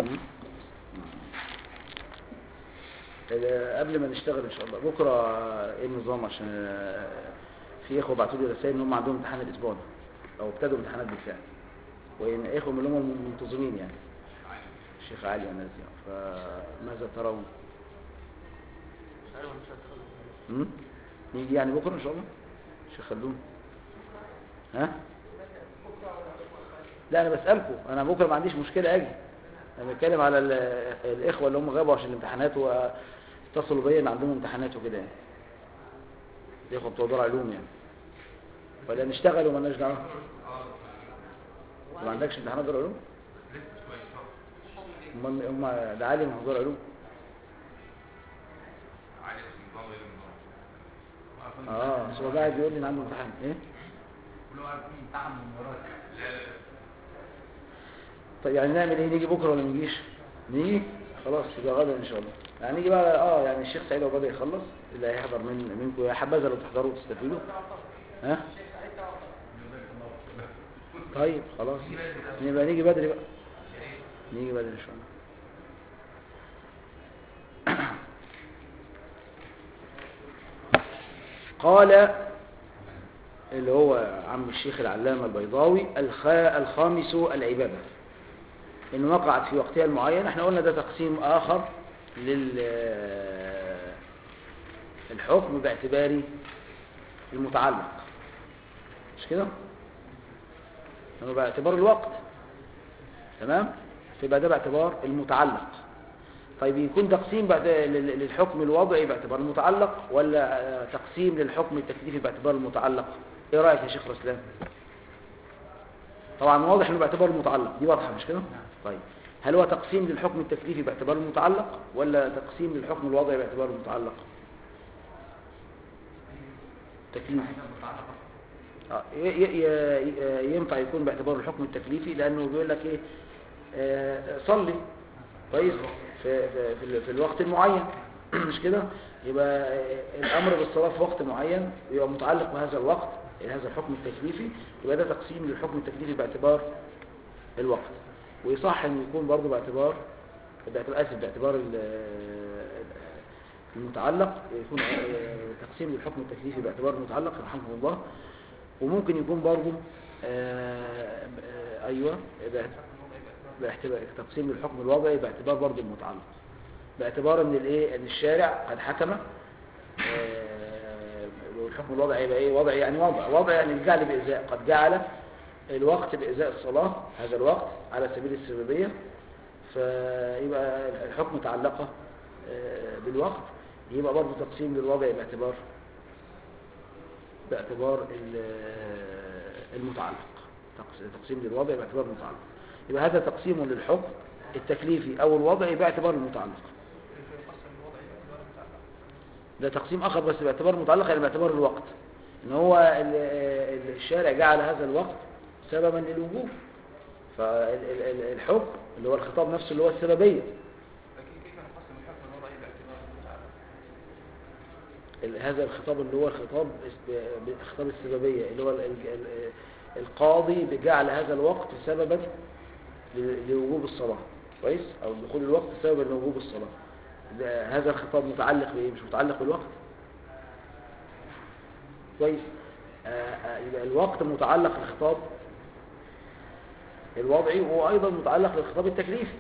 مم. ال- قبل ما نشتغل ان شاء الله بكره آه، ايه النظام عشان آه، في اخوه بعتوا لي رسائل ان هم عندهم امتحان الاسبوع ده او ابتدوا امتحانات بالفعل وان اخوه من اللي هم منتظمين يعني الشيخ علي والناس دي فماذا ترون؟ ايوه مش هتخلص مم؟ نيجي يعني بكره ان شاء الله شيخ خلدون ها لا انا بسالكم انا بكره ما عنديش مشكله اجي انا بتكلم على ال- الاخوه اللي هم غابوا عشان الامتحانات واتصلوا بيا ان عندهم امتحانات وكده يعني الاخوه بتوع دار علوم يعني ولا نشتغل وما لناش دعوه ما عندكش امتحانات دار علوم هم هم ده عالم من دار علوم اه بس هو قاعد بيقول لي ان عنده امتحان ايه طيب يعني نعمل ايه نيجي بكره ولا نجيش نيجي خلاص يبقى غدا ان شاء الله يعني نيجي بقى اه يعني الشيخ سعيد لو بدا يخلص اللي هيحضر من منكم يا حبذا لو تحضروا وتستفيدوا ها طيب خلاص نبقى نيجي بدري بقى نيجي بدري ان شاء الله قال اللي هو عم الشيخ العلامة البيضاوي الخا الخامس العبادة إن وقعت في وقتها المعين احنا قلنا ده تقسيم آخر للحكم باعتبار المتعلق مش كده؟ انه باعتبار الوقت تمام؟ فيبقى ده باعتبار المتعلق طيب يكون تقسيم بعد لل- للحكم الوضعي باعتبار المتعلق ولا آه، تقسيم للحكم التكليفي باعتبار المتعلق ايه رايك يا شيخ رسلان طبعا واضح انه باعتبار المتعلق دي واضحه مش كده طيب هل هو تقسيم للحكم التكليفي باعتبار المتعلق ولا تقسيم للحكم الوضعي باعتبار المتعلق تكليفي آه، ي- ي- ي- ينفع يكون باعتبار الحكم التكليفي لانه بيقول لك ايه آه، صلي كويس في, في, في, ال- في الوقت المعين مش كده يبقى آه، الامر بالصلاه في وقت معين يبقى متعلق بهذا الوقت هذا الحكم التكليفي يبقى ده تقسيم للحكم التكليفي باعتبار الوقت ويصح ان يكون برضه باعتبار باعتبار اسف باعتبار ال- المتعلق يكون آه، تقسيم للحكم التكليفي باعتبار المتعلق رحمه الله وممكن يكون برضه آه، آه، ايوه باعت- باعتبار تقسيم للحكم الوضعي باعتبار برضه المتعلق باعتبار ان الايه ان الشارع قد حكم آه، والحكم الوضعي يبقى ايه وضعي يعني وضع وضع يعني الجعل بإزاء قد جعل الوقت بإزاء الصلاة هذا الوقت على سبيل السببية فيبقى الحكم تعلق آه، بالوقت يبقى برضه تقسيم للوضع باعتبار باعتبار ال- المتعلق تقس- تقسيم للوضع باعتبار المتعلق يبقى هذا تقسيم للحكم التكليفي او الوضعي باعتبار المتعلق ده تقسيم اخر بس باعتبار المتعلق يعني باعتبار الوقت ان هو ال- ال- الشارع جعل هذا الوقت سببا للوجوب فالحكم اللي هو الخطاب نفسه اللي هو السببيه لكن كيف نقسم الحكم الوضعي باعتبار المتعلق؟ ال- هذا الخطاب اللي هو خطاب اس- ب- خطاب السببية اللي هو ال- ال- ال- القاضي بجعل هذا الوقت سببا ل- لوجوب الصلاة كويس أو دخول الوقت سببا لوجوب الصلاة ده- هذا الخطاب متعلق بإيه مش متعلق بالوقت كويس آه، آه، يبقى الوقت متعلق بالخطاب الوضعي وهو أيضا متعلق بالخطاب التكليفي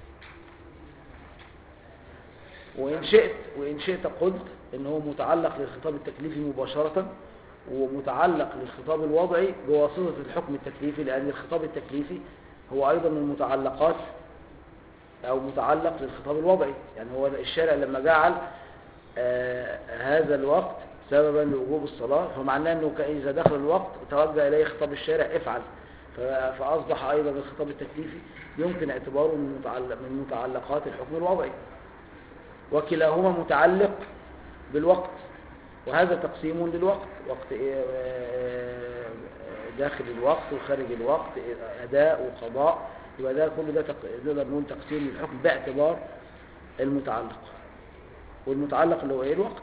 وإن شئت وإن شئت قلت إن هو متعلق للخطاب التكليفي مباشرة ومتعلق للخطاب الوضعي بواسطة الحكم التكليفي لأن الخطاب التكليفي هو أيضا من المتعلقات أو متعلق للخطاب الوضعي يعني هو الشارع لما جعل آه هذا الوقت سببا لوجوب الصلاة فمعناه أنه ك- إذا دخل الوقت توجه إليه خطاب الشارع افعل ف- فأصبح أيضا الخطاب التكليفي يمكن اعتباره من متعلق من متعلقات الحكم الوضعي وكلاهما متعلق بالوقت وهذا تقسيم للوقت وقت إيه، آه، داخل الوقت وخارج الوقت أداء وقضاء يبقى ده كل ده تق- نقدر نقول تقسيم للحكم باعتبار المتعلق والمتعلق اللي هو ايه الوقت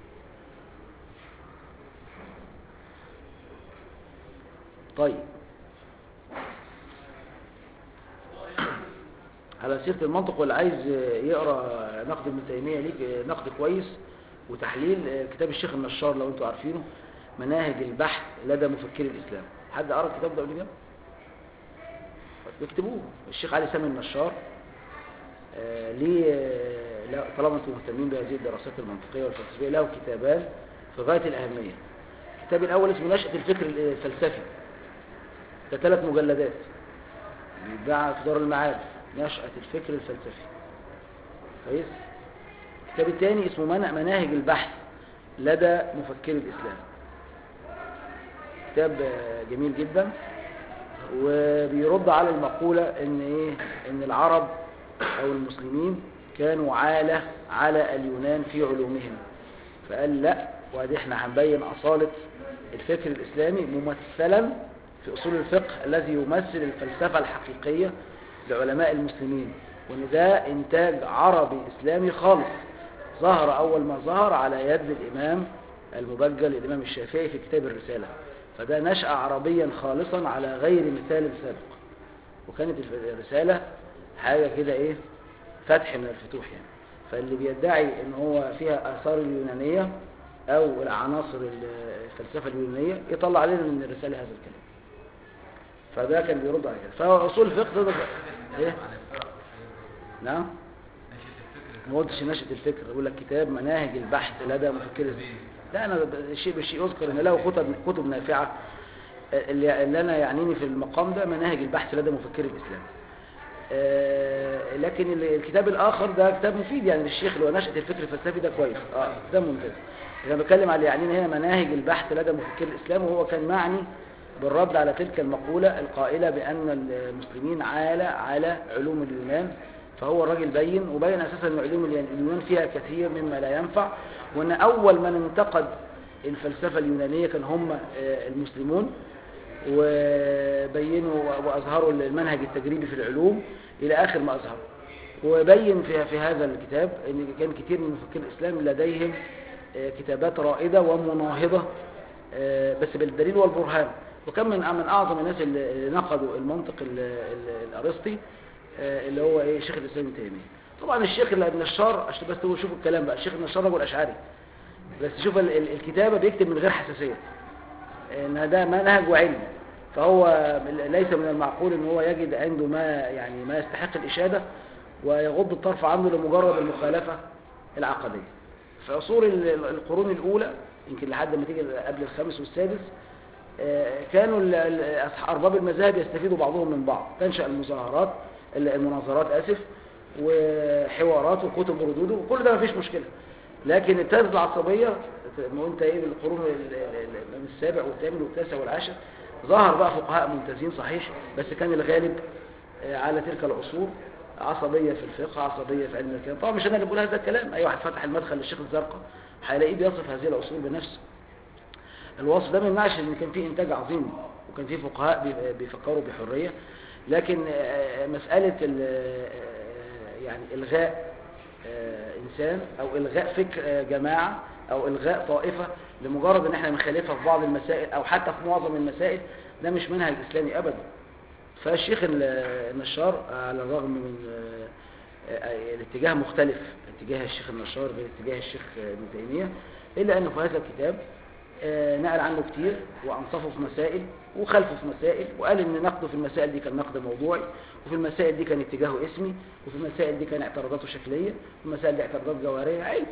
طيب على سيره المنطق واللي عايز يقرا نقد ابن تيميه ليك نقد كويس وتحليل كتاب الشيخ النشار لو انتوا عارفينه مناهج البحث لدى مفكري الاسلام حد قرا الكتاب ده قبل كده اكتبوه الشيخ علي سامي النشار آه، ليه آه، لا- طالما انتم مهتمين بهذه الدراسات المنطقيه والفلسفيه له كتابان في غايه الاهميه الكتاب الاول اسمه نشاه الفكر الفلسفي ده ثلاث مجلدات بيتباع في دار المعارف نشاه الفكر الفلسفي كويس الكتاب الثاني اسمه من- مناهج البحث لدى مفكري الاسلام كتاب آه، جميل جدا وبيرد على المقولة ان ايه ان العرب او المسلمين كانوا عالة على اليونان في علومهم فقال لا وادي احنا هنبين اصالة الفكر الاسلامي ممثلا في اصول الفقه الذي يمثل الفلسفة الحقيقية لعلماء المسلمين وان ده انتاج عربي اسلامي خالص ظهر اول ما ظهر على يد الامام المبجل الامام الشافعي في كتاب الرسالة فده نشأ عربيا خالصا على غير مثال سابق وكانت الف- الرسالة حاجة كده ايه فتح من الفتوح يعني فاللي بيدعي ان هو فيها اثار اليونانية او العناصر ال- الفلسفة اليونانية يطلع علينا من الرسالة هذا الكلام فده كان بيرد على كده فاصول الفقه ده ايه نعم ما قلتش نشأة الفكر بقول لك كتاب مناهج البحث لدى مفكر لا انا ب- شيء بالشيء اذكر ان له كتب كتب نافعه اللي, اللي انا يعنيني في المقام ده مناهج البحث لدى مفكر الاسلام آه، لكن ال- الكتاب الاخر ده كتاب مفيد يعني للشيخ اللي هو نشأة الفكر الفلسفي ده كويس اه ده ممتاز انا بتكلم على اللي يعنيني هنا مناهج البحث لدى مفكر الاسلام وهو كان معني بالرد على تلك المقولة القائلة بأن المسلمين عالة على علوم اليونان فهو الراجل بين وبين أساسا أن علوم اليونان فيها كثير مما لا ينفع وأن أول من انتقد الفلسفة اليونانية كان هم آه، المسلمون وبينوا وأظهروا المنهج التجريبي في العلوم إلى آخر ما أظهر وبين في, في هذا الكتاب أن كان كثير من مفكري الإسلام لديهم آه، كتابات رائدة ومناهضة آه، بس بالدليل والبرهان وكان من من أعظم الناس اللي نقدوا المنطق ال- ال- الأرسطي آه، اللي هو إيه شيخ الإسلام ابن تيمية طبعا الشيخ اللي النشار عشان بس هو شوفوا الكلام بقى الشيخ النشار رجل أشعري بس شوف ال- ال- الكتابة بيكتب من غير حساسية ان ده منهج وعلم فهو ليس من المعقول ان هو يجد عنده ما يعني ما يستحق الاشاده ويغض الطرف عنه لمجرد المخالفه العقديه في عصور ال- ال- القرون الاولى يمكن لحد ما تيجي قبل الخامس والسادس آه، كانوا ال- ال- أصح- ارباب المذاهب يستفيدوا بعضهم من بعض تنشا المظاهرات ال- المناظرات اسف وحوارات وكتب وردود وكل ده مفيش مشكله لكن ابتدت العصبيه ما انت ايه بالقرون ال- ال- ال- من السابع والثامن والتاسع والعاشر ظهر بقى فقهاء ممتازين صحيح بس كان الغالب آه، على تلك العصور عصبيه في الفقه عصبيه في علم الكلام طبعا مش انا اللي بقول هذا الكلام اي واحد فتح المدخل للشيخ الزرقاء هيلاقيه بيصف هذه العصور بنفسه الوصف ده ما يمنعش ان كان في انتاج عظيم وكان في فقهاء بي- بيفكروا بحريه لكن آه، مساله ال- آه، يعني الغاء آه، انسان او الغاء فكر آه، جماعه او الغاء طائفه لمجرد ان احنا بنخالفها في بعض المسائل او حتى في معظم المسائل ده مش منهج اسلامي ابدا فالشيخ ال- النشار على الرغم من آه، آه، الاتجاه مختلف اتجاه الشيخ النشار غير اتجاه الشيخ ابن تيميه الا انه في هذا الكتاب آه، نقل عنه كتير وانصفه في مسائل وخلفه في مسائل وقال ان نقده في المسائل دي كان نقد موضوعي وفي المسائل دي كان اتجاهه اسمي وفي المسائل دي كان اعتراضاته شكليه وفي المسائل دي اعتراضات جوهريه علم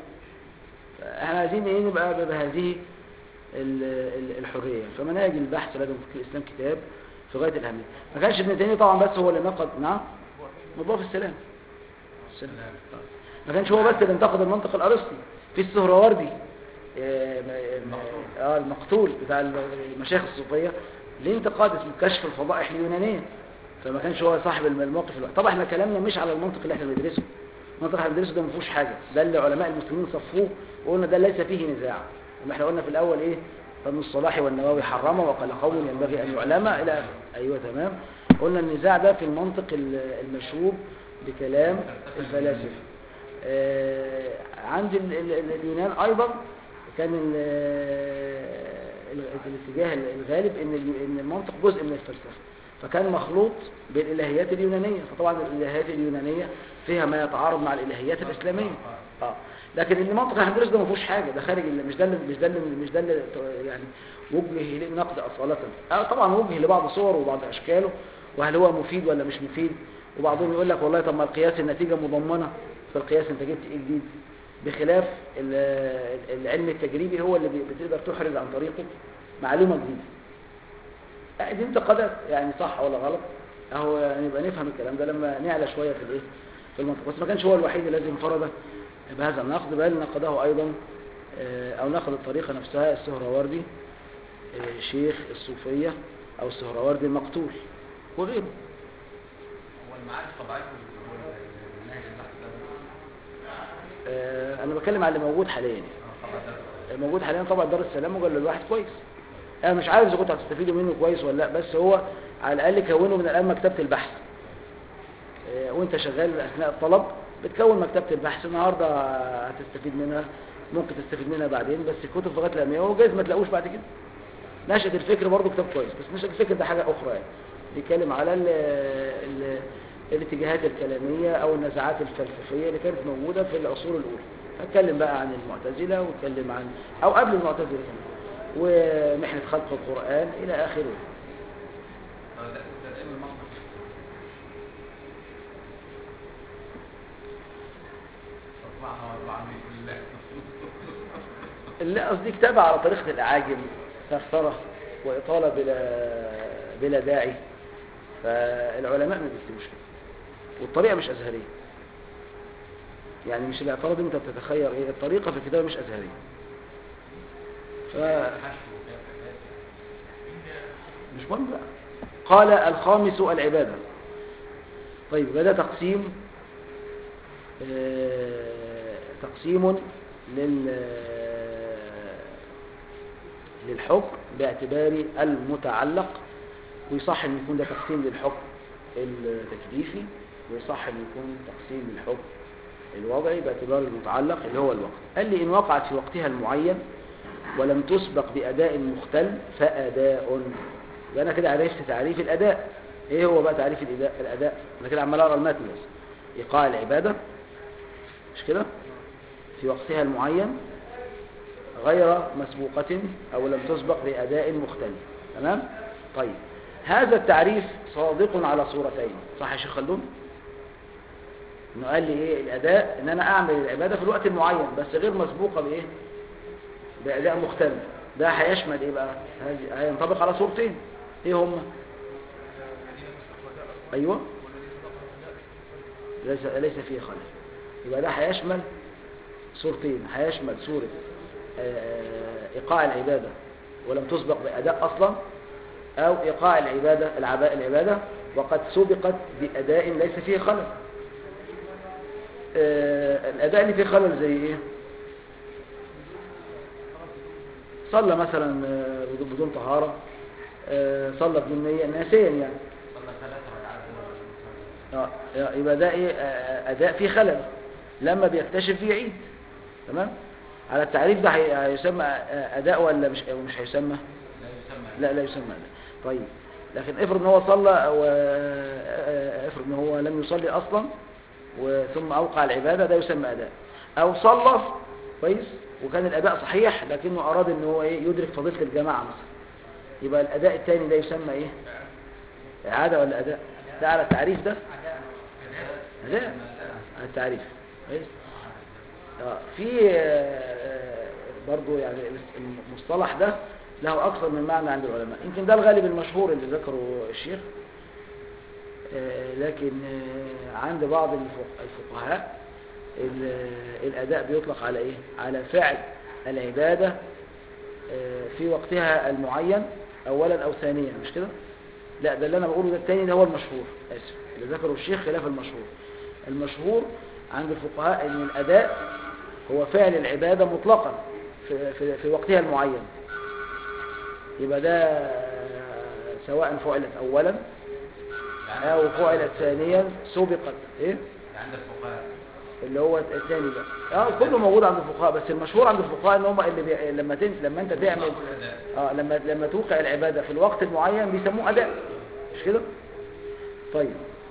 احنا عايزين ايه نبقى بهذه ال- ال- الحريه فمناهج البحث لدى مفكر الاسلام كتاب في غايه الاهميه ما كانش ابن تيميه طبعا بس هو اللي نقد نعم موضوع في السلام السلام ما كانش هو بس اللي انتقد المنطق الارسطي في السهروردي آه، م- م- اه المقتول بتاع المشايخ الصوفيه ليه انتقاد اسمه كشف الفضائح اليونانيه فما كانش هو صاحب الم- الموقف الوحيد طبعا احنا كلامنا مش على المنطق اللي احنا بندرسه المنطق اللي احنا بندرسه ده ما فيهوش حاجه ده اللي علماء المسلمين صفوه وقلنا ده ليس فيه نزاع لما احنا قلنا في الاول ايه فابن الصلاح والنووي حرمه وقال قوم ينبغي ان يعلم الى آخره. ايوه تمام قلنا النزاع ده في المنطق ال- المشهور بكلام الفلاسفه آه، عند ال- ال- ال- اليونان ايضا كان ال- ال- الاتجاه الغالب ان ال- ان المنطق جزء من الفلسفه فكان مخلوط بالالهيات اليونانيه فطبعا الالهيات اليونانيه فيها ما يتعارض مع الالهيات الاسلاميه اه لكن المنطق اللي هندرس ده ما فيهوش حاجه ده خارج ال- مش ده اللي مش ده اللي مش ده اللي ت- يعني وجه اليه نقد اصاله اه طبعا وجه لبعض صوره وبعض اشكاله وهل هو مفيد ولا مش مفيد وبعضهم يقول لك والله طب ما القياس النتيجه مضمنه في القياس انت جبت ايه جديد بخلاف ال- العلم التجريبي هو اللي بي- بتقدر تحرز عن طريقه معلومه جديده آه، دي انتقادات يعني صح ولا غلط اهو يعني يبقى نفهم الكلام ده لما نعلى شويه في الايه في المنطق بس ما كانش هو الوحيد الذي انفرد بهذا النقد بل نقده ايضا آه، او نقد الطريقه نفسها السهروردي آه، شيخ الصوفيه او السهروردي المقتول وغيره هو المعارف طبيعته والمناهج البحث ده آه، انا بتكلم على اللي موجود حاليا يعني. اه طبعا ده موجود حاليا طبعا دار السلام مجلد الواحد كويس انا مش عارف اذا كنتوا هتستفيدوا منه كويس ولا لا بس هو على الاقل كونه من الان مكتبه البحث آه، وانت شغال اثناء الطلب بتكون مكتبه البحث النهارده هتستفيد منها ممكن تستفيد منها بعدين بس الكتب لغايه الاماميه وجايز ما تلاقوش بعد كده نشأة الفكر برضه كتاب كويس بس نشأة الفكر ده حاجه اخرى يعني بيتكلم على ال ال الاتجاهات الكلاميه او النزعات الفلسفيه اللي كانت موجوده في العصور الاولى هتكلم بقى عن المعتزله واتكلم عن او قبل المعتزله كمان ومحنه خلق القران الى اخره اه ده ده العلم المنطق أطبعها وأطبعها بإذن الله اللي قصدي كتابة على طريقة الأعاجم ثرثرة وإطالة بلا بلا داعي فالعلماء ما بيكتبوش كده والطريقة مش أزهرية يعني مش الاعتراض انت بتتخير ايه الطريقة في الكتابة مش أزهرية ف... مش مهم بقى قال الخامس العبادة طيب بدأ تقسيم آه، تقسيم لل للحكم باعتبار المتعلق ويصح ان يكون ده تقسيم للحكم التكليفي ويصح ان يكون تقسيم للحكم الوضعي باعتبار المتعلق اللي هو الوقت قال لي ان وقعت في وقتها المعين ولم تسبق بأداء مختل فأداء يبقى أنا كده عرفت تعريف الأداء إيه هو بقى تعريف الأداء, الأداء؟ أنا كده عمال أقرأ المتن بس إيقاع العبادة مش كده في وقتها المعين غير مسبوقة أو لم تسبق بأداء مختلف تمام طيب هذا التعريف صادق على صورتين صح يا شيخ خلدون انه قال لي ايه الاداء ان انا اعمل العباده في الوقت المعين بس غير مسبوقه بايه باداء مختلف ده هيشمل ايه بقى هذه- هينطبق على صورتين ايه هم ايوه ليس ليس فيه خلل يبقى ده هيشمل صورتين هيشمل صوره آه، ايقاع العباده ولم تسبق باداء اصلا او ايقاع العباده العباء العباده وقد سبقت باداء ليس فيه خلل آه، الاداء اللي فيه خلل زي ايه صلى مثلا آه، بدون- بدون طهاره آه، صلى بدون نيه ناسيا يعني صلى ثلاث ركعات من الصلاة. اه يبقى ده ايه آه، اداء فيه خلل لما بيكتشف فيه عيد تمام على التعريف ده هي- هيسمى آه، اداء ولا مش أو مش هيسمى لا يسمى لا لا يسمى اداء طيب لكن افرض ان هو صلى او آه، افرض ان هو لم يصلي اصلا وثم اوقع العباده ده يسمى اداء او صلى كويس وكان الاداء صحيح لكنه اراد ان هو ايه يدرك فضيله الجماعه مثلا يبقى الاداء الثاني ده يسمى ايه اعاده ولا اداء ده على التعريف ده اداء على التعريف كويس اه في آه، آه، برضو يعني المصطلح ده له اكثر من معنى عند العلماء يمكن ده الغالب المشهور اللي ذكره الشيخ آه، لكن آه، عند بعض الفق- الفقهاء ال- الاداء بيطلق على ايه على فعل العباده آه، في وقتها المعين اولا او ثانيا مش كده لا ده اللي انا بقوله ده الثاني ده هو المشهور اسف اللي ذكره الشيخ خلاف المشهور المشهور عند الفقهاء ان الاداء هو فعل العباده مطلقا في, في, في وقتها المعين يبقى ده آه، سواء فعلت اولا يعني او فعلت ثانيا سبقت ايه عند الفقهاء اللي هو الثاني ده اه كله موجود عند الفقهاء بس المشهور عند الفقهاء ان هم اللي بي... لما تن... لما انت تعمل الأداء اه لما لما توقع العباده في الوقت المعين بيسموه اداء مش كده طيب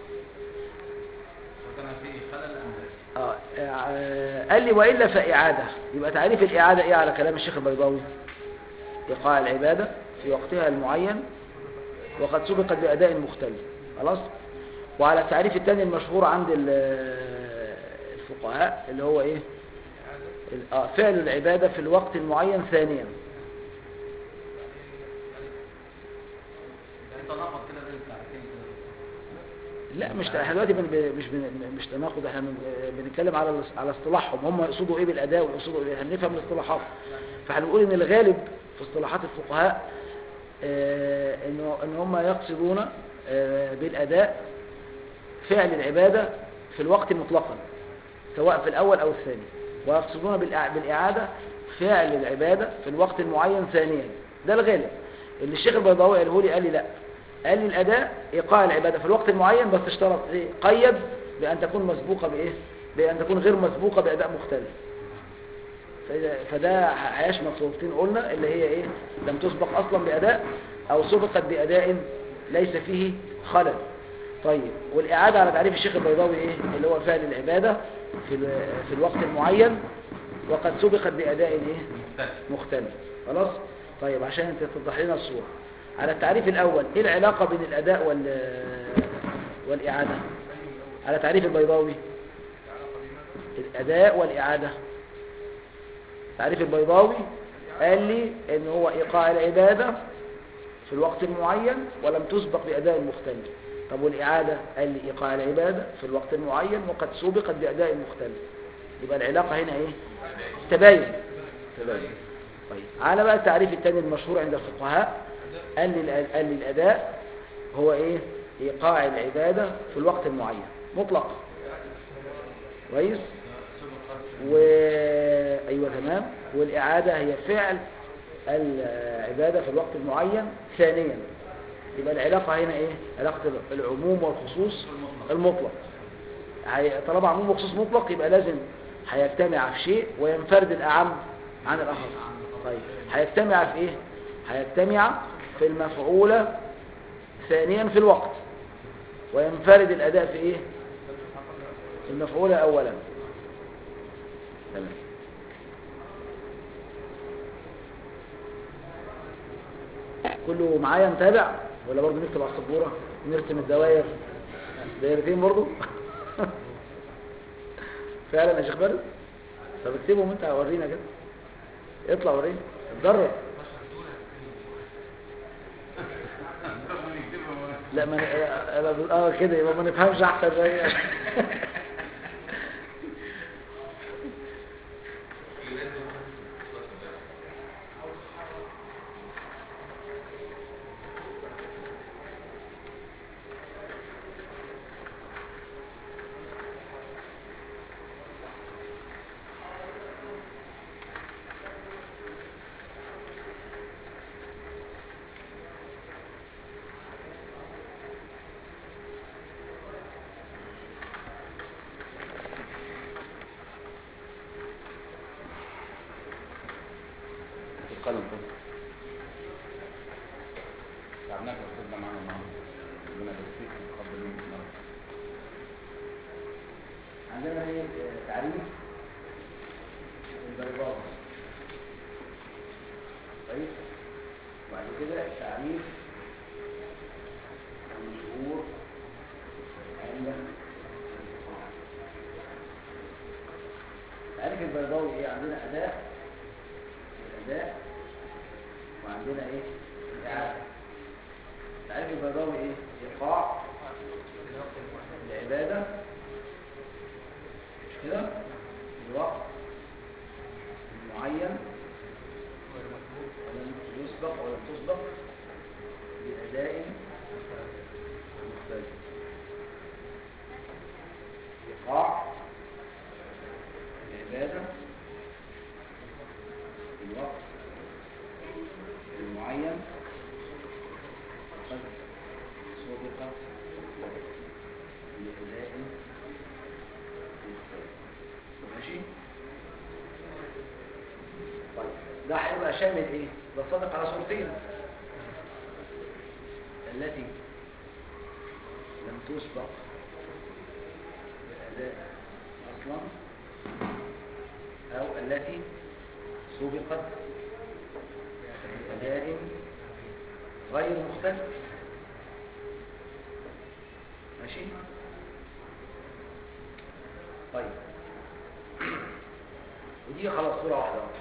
وكان فيه خلل أم لا؟ آه آه، قال لي وإلا فإعادة يبقى تعريف الإعادة إيه على كلام الشيخ البيضاوي إيقاع العبادة في وقتها المعين وقد سبقت بأداء مختلف خلاص وعلى التعريف الثاني المشهور عند ال- الفقهاء اللي هو إيه ال- آه، فعل العبادة في الوقت المعين ثانيا يعني تناقض كده بين التعريفين كده لا مش احنا دلوقتي بن... مش بن... مش تناقض احنا بن... بنتكلم على الاص- على اصطلاحهم هم يقصدوا ايه بالاداء ويقصدوا ايه هنفهم الاصطلاحات فاحنا بنقول ان الغالب في اصطلاحات الفقهاء آه انه ان هم يقصدون آه بالاداء فعل العباده في الوقت مطلقا سواء في الاول او الثاني ويقصدون بالإع... بالاعاده فعل العباده في الوقت المعين ثانيا ده الغالب اللي الشيخ البيضاوي قاله لي قال لي لا قال لي الاداء ايقاع العباده في الوقت المعين بس اشترط ايه قيد بان تكون مسبوقه بايه بان تكون غير مسبوقه باداء مختلف فإذا- فده هيشمل صورتين قلنا اللي هي ايه لم تسبق اصلا باداء او سبقت باداء ليس فيه خلل طيب والاعاده على تعريف الشيخ البيضاوي ايه اللي هو فعل العباده في ال- في الوقت المعين وقد سبقت باداء ايه مختلف مختلف خلاص طيب عشان انت توضح لنا الصورة على التعريف الأول ايه العلاقة بين الأداء وال والإعادة على تعريف البيضاوي الأداء والإعادة تعريف البيضاوي قال لي ان هو إيقاع العبادة في الوقت المعين ولم تسبق بأداء مختلف طب والإعادة قال لي إيقاع العبادة في الوقت المعين وقد سبقت بأداء مختلف يبقى العلاقة هنا ايه تباين تباين طيب على بقى التعريف الثاني المشهور عند الفقهاء قال لي الأ- قال لي الأداء هو إيه إيقاع العبادة في الوقت المعين مطلق كويس و أيوة تمام والإعادة هي فعل العبادة في الوقت المعين ثانيا يبقى العلاقة هنا إيه علاقة العموم والخصوص المطلق هي- طالما عموم وخصوص مطلق يبقى لازم هيجتمع في شيء وينفرد الأعم عن الأخص طيب هيجتمع في إيه هيجتمع في المفعولة ثانيا في الوقت وينفرد الأداء في إيه في المفعولة أولا تمام كله معايا متابع ولا برضه نكتب على السبورة نرسم الدوائر دايرتين برضه فعلا يا شيخ بارد طب اكتبهم انت ورينا كده اطلع ورينا اتدرب لا ما أنا- اه كده يبقى ما نفهمش احسن شويه القلم طب تعبناك يا استاذنا معانا النهارده ربنا يبارك فيك ويتقبل منك النهارده عندنا ايه آه، تعريف البيضاء طيب وبعد كده تعريف المشهور عند الفقهاء. تعريف البيضاوي ايه عندنا اداء الاداء وعندنا ايه الاعاده تعريف البيضاوي ايه ايقاع العباده مش كده في الوقت معين ولم يسبق ولم تسبق بأداء مختلف إيقاع العبادة في الوقت المعين قد سبق بأداء مختلف ماشي طيب ده هيبقى شامل ايه ده صادق على صورتين التي لم تسبق بأداء أصلا أو التي سبقت بأداء غير مختلف ماشي طيب ودي خلاص صورة واحدة واحدة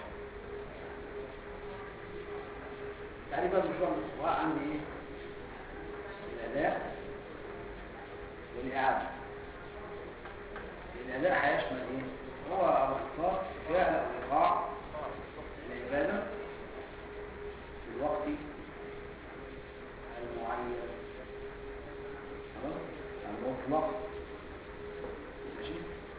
يعني بقى المشروع الفقهاء عندي ايه الأداء والإعادة الأداء هيشمل ايه هو باختصار فعل أو إيقاع العبادة في الوقت المعين خلاص المطلق ماشي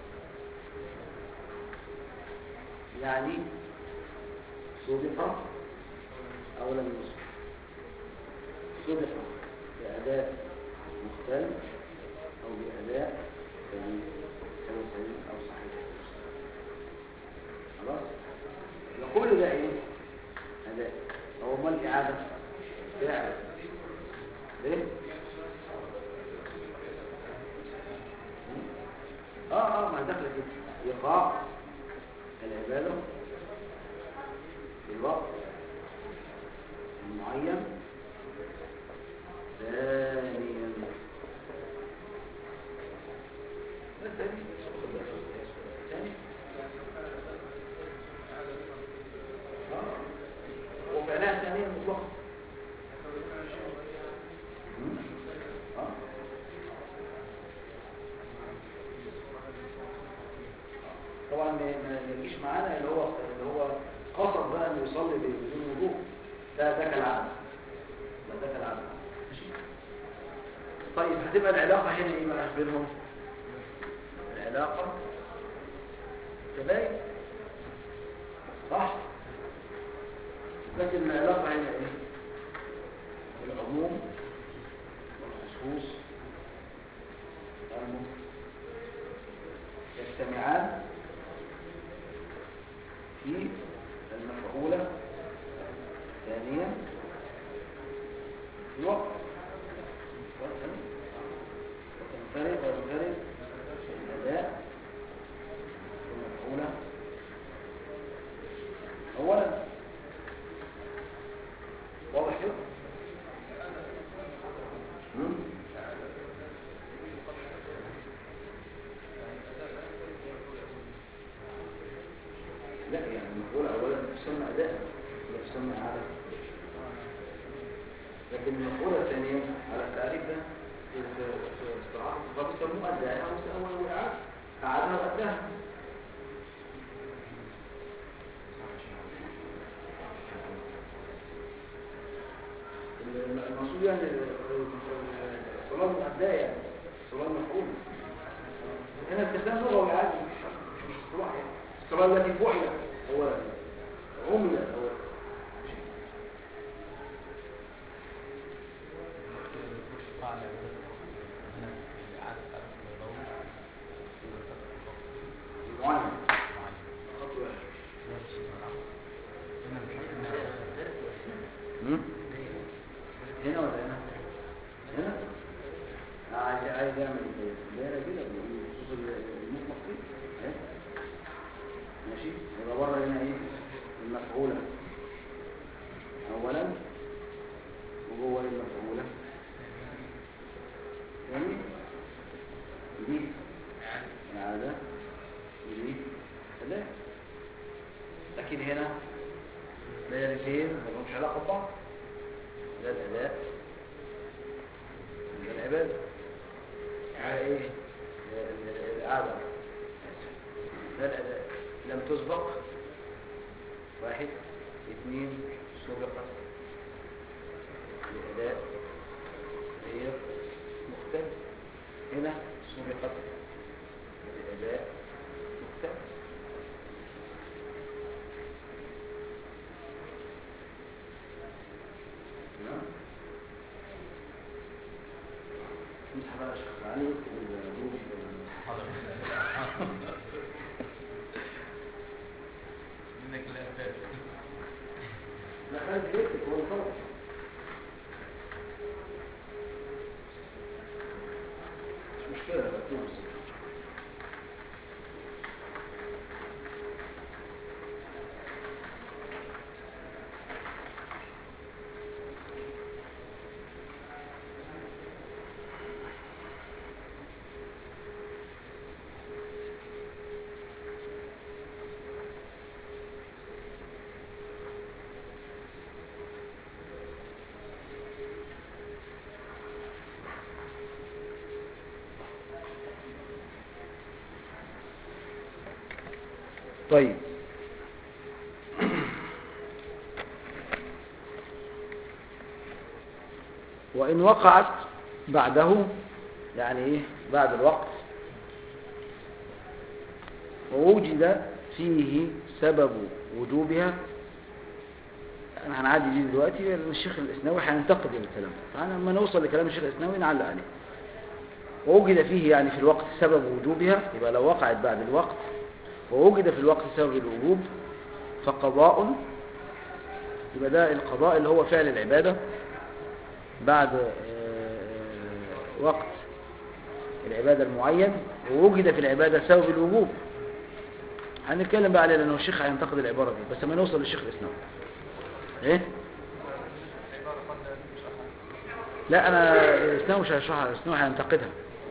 يعني سبق أو لم يسبق سبق بأداء مختلف أو بأداء سليم أو سليم أو صحيح خلاص كل ده إيه؟ أداء هو ما الإعادة؟ فعل ليه؟ اه اه ما دخل كده ايقاع العباده في الوقت المعين ثانيا ده ثاني ثاني اه وفعلها ثانيا مطلقا مم. اه طبعا ما ما يجيش معانا اللي هو اللي هو قصد بقى انه يصلي بدون وضوء ده ده كالعادة ده ده كالعادة ماشي طيب هتبقى العلاقة هنا ايه بقى بينهم العلاقة تباين صح لكن العلاقة هنا ايه العموم والخصوص والمطلق يجتمعان في المفعولة ثانيا في الوقت وتنفرد وينفرد الأداء المفعولة أولا واضح كده؟ مم؟ لا يعني المفعول اولا تسمى اداء ولا تسمى عاده لكن المفعول ثانيا على التعريف ده في في اصطلاحات الخطاب يسموه اداء او او اعاده اعادها واداها المقصود يعني الصلاه مؤداه يعني الصلاه مفعول هنا استخدام لغوي عادي مش مش اصطلاح يعني الصلاه التي فعلت هو عملت هو معين خط واحد مم؟ هنا ولا هنا؟ هنا؟ عايز عايز يعمل دايره كده بخصوص المطلق دي اهي ماشي يبقى بره هنا ايه المفعوله اولا وجوه المفعوله ثاني دي اعاده ودي ثلاثه لكن هنا دايرتين ما لهمش علاقه ببعض ده الاداء ده العباده على ايه ال- ال- الاعاده ده الاداء لم تسبق واحد اثنين سبقت الاداء غير مختلف هنا سبقت الاداء مختلف تمام مسح بقى يا شيخ علي الجروب منك لا فات لا خالد بيكتب هو اللي طلب طيب وإن وقعت بعده يعني إيه بعد الوقت ووجد فيه سبب وجوبها انا هنعدي دي دلوقتي لان الشيخ الاسناوي هينتقد الكلام فانا لما نوصل لكلام الشيخ الاسناوي نعلق عليه ووجد فيه يعني في الوقت سبب وجوبها يبقى لو وقعت بعد الوقت ووجد في الوقت سبب الوجوب فقضاء يبقى ده القضاء اللي هو فعل العبادة بعد آه، وقت العبادة المعين ووجد في العبادة سبب الوجوب هنتكلم بقى عليه لأنه الشيخ هينتقد العبارة دي بس ما نوصل للشيخ الإسلام ايه العبارة قد مش أحد لا انا الإسلام مش هيشرحها الإسلام هينتقدها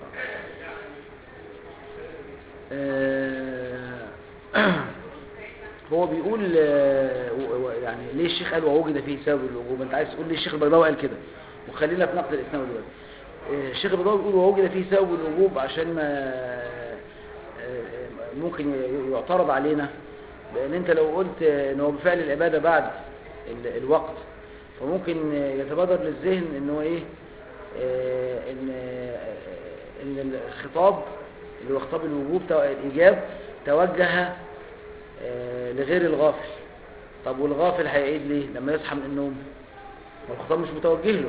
آه، هو بيقول آه، و- و- يعني ليه الشيخ قال ووجد فيه سبب الوجوب انت عايز تقول ليه الشيخ البيضاوي قال كده وخلينا في نقد الإسلام دلوقتي آه، الشيخ البيضاوي بيقول ووجد فيه سبب الوجوب عشان ما آه، ممكن ي- يعترض علينا لان انت لو قلت ان هو بفعل العبادة بعد ال- الوقت فممكن يتبادر للذهن ان هو ايه آه، ان آه، ان الخطاب اللي هو خطاب الوجوب تو- الايجاب توجه آه، لغير الغافل طب والغافل هيعيد ليه لما يصحى من النوم ما الخطاب مش متوجه له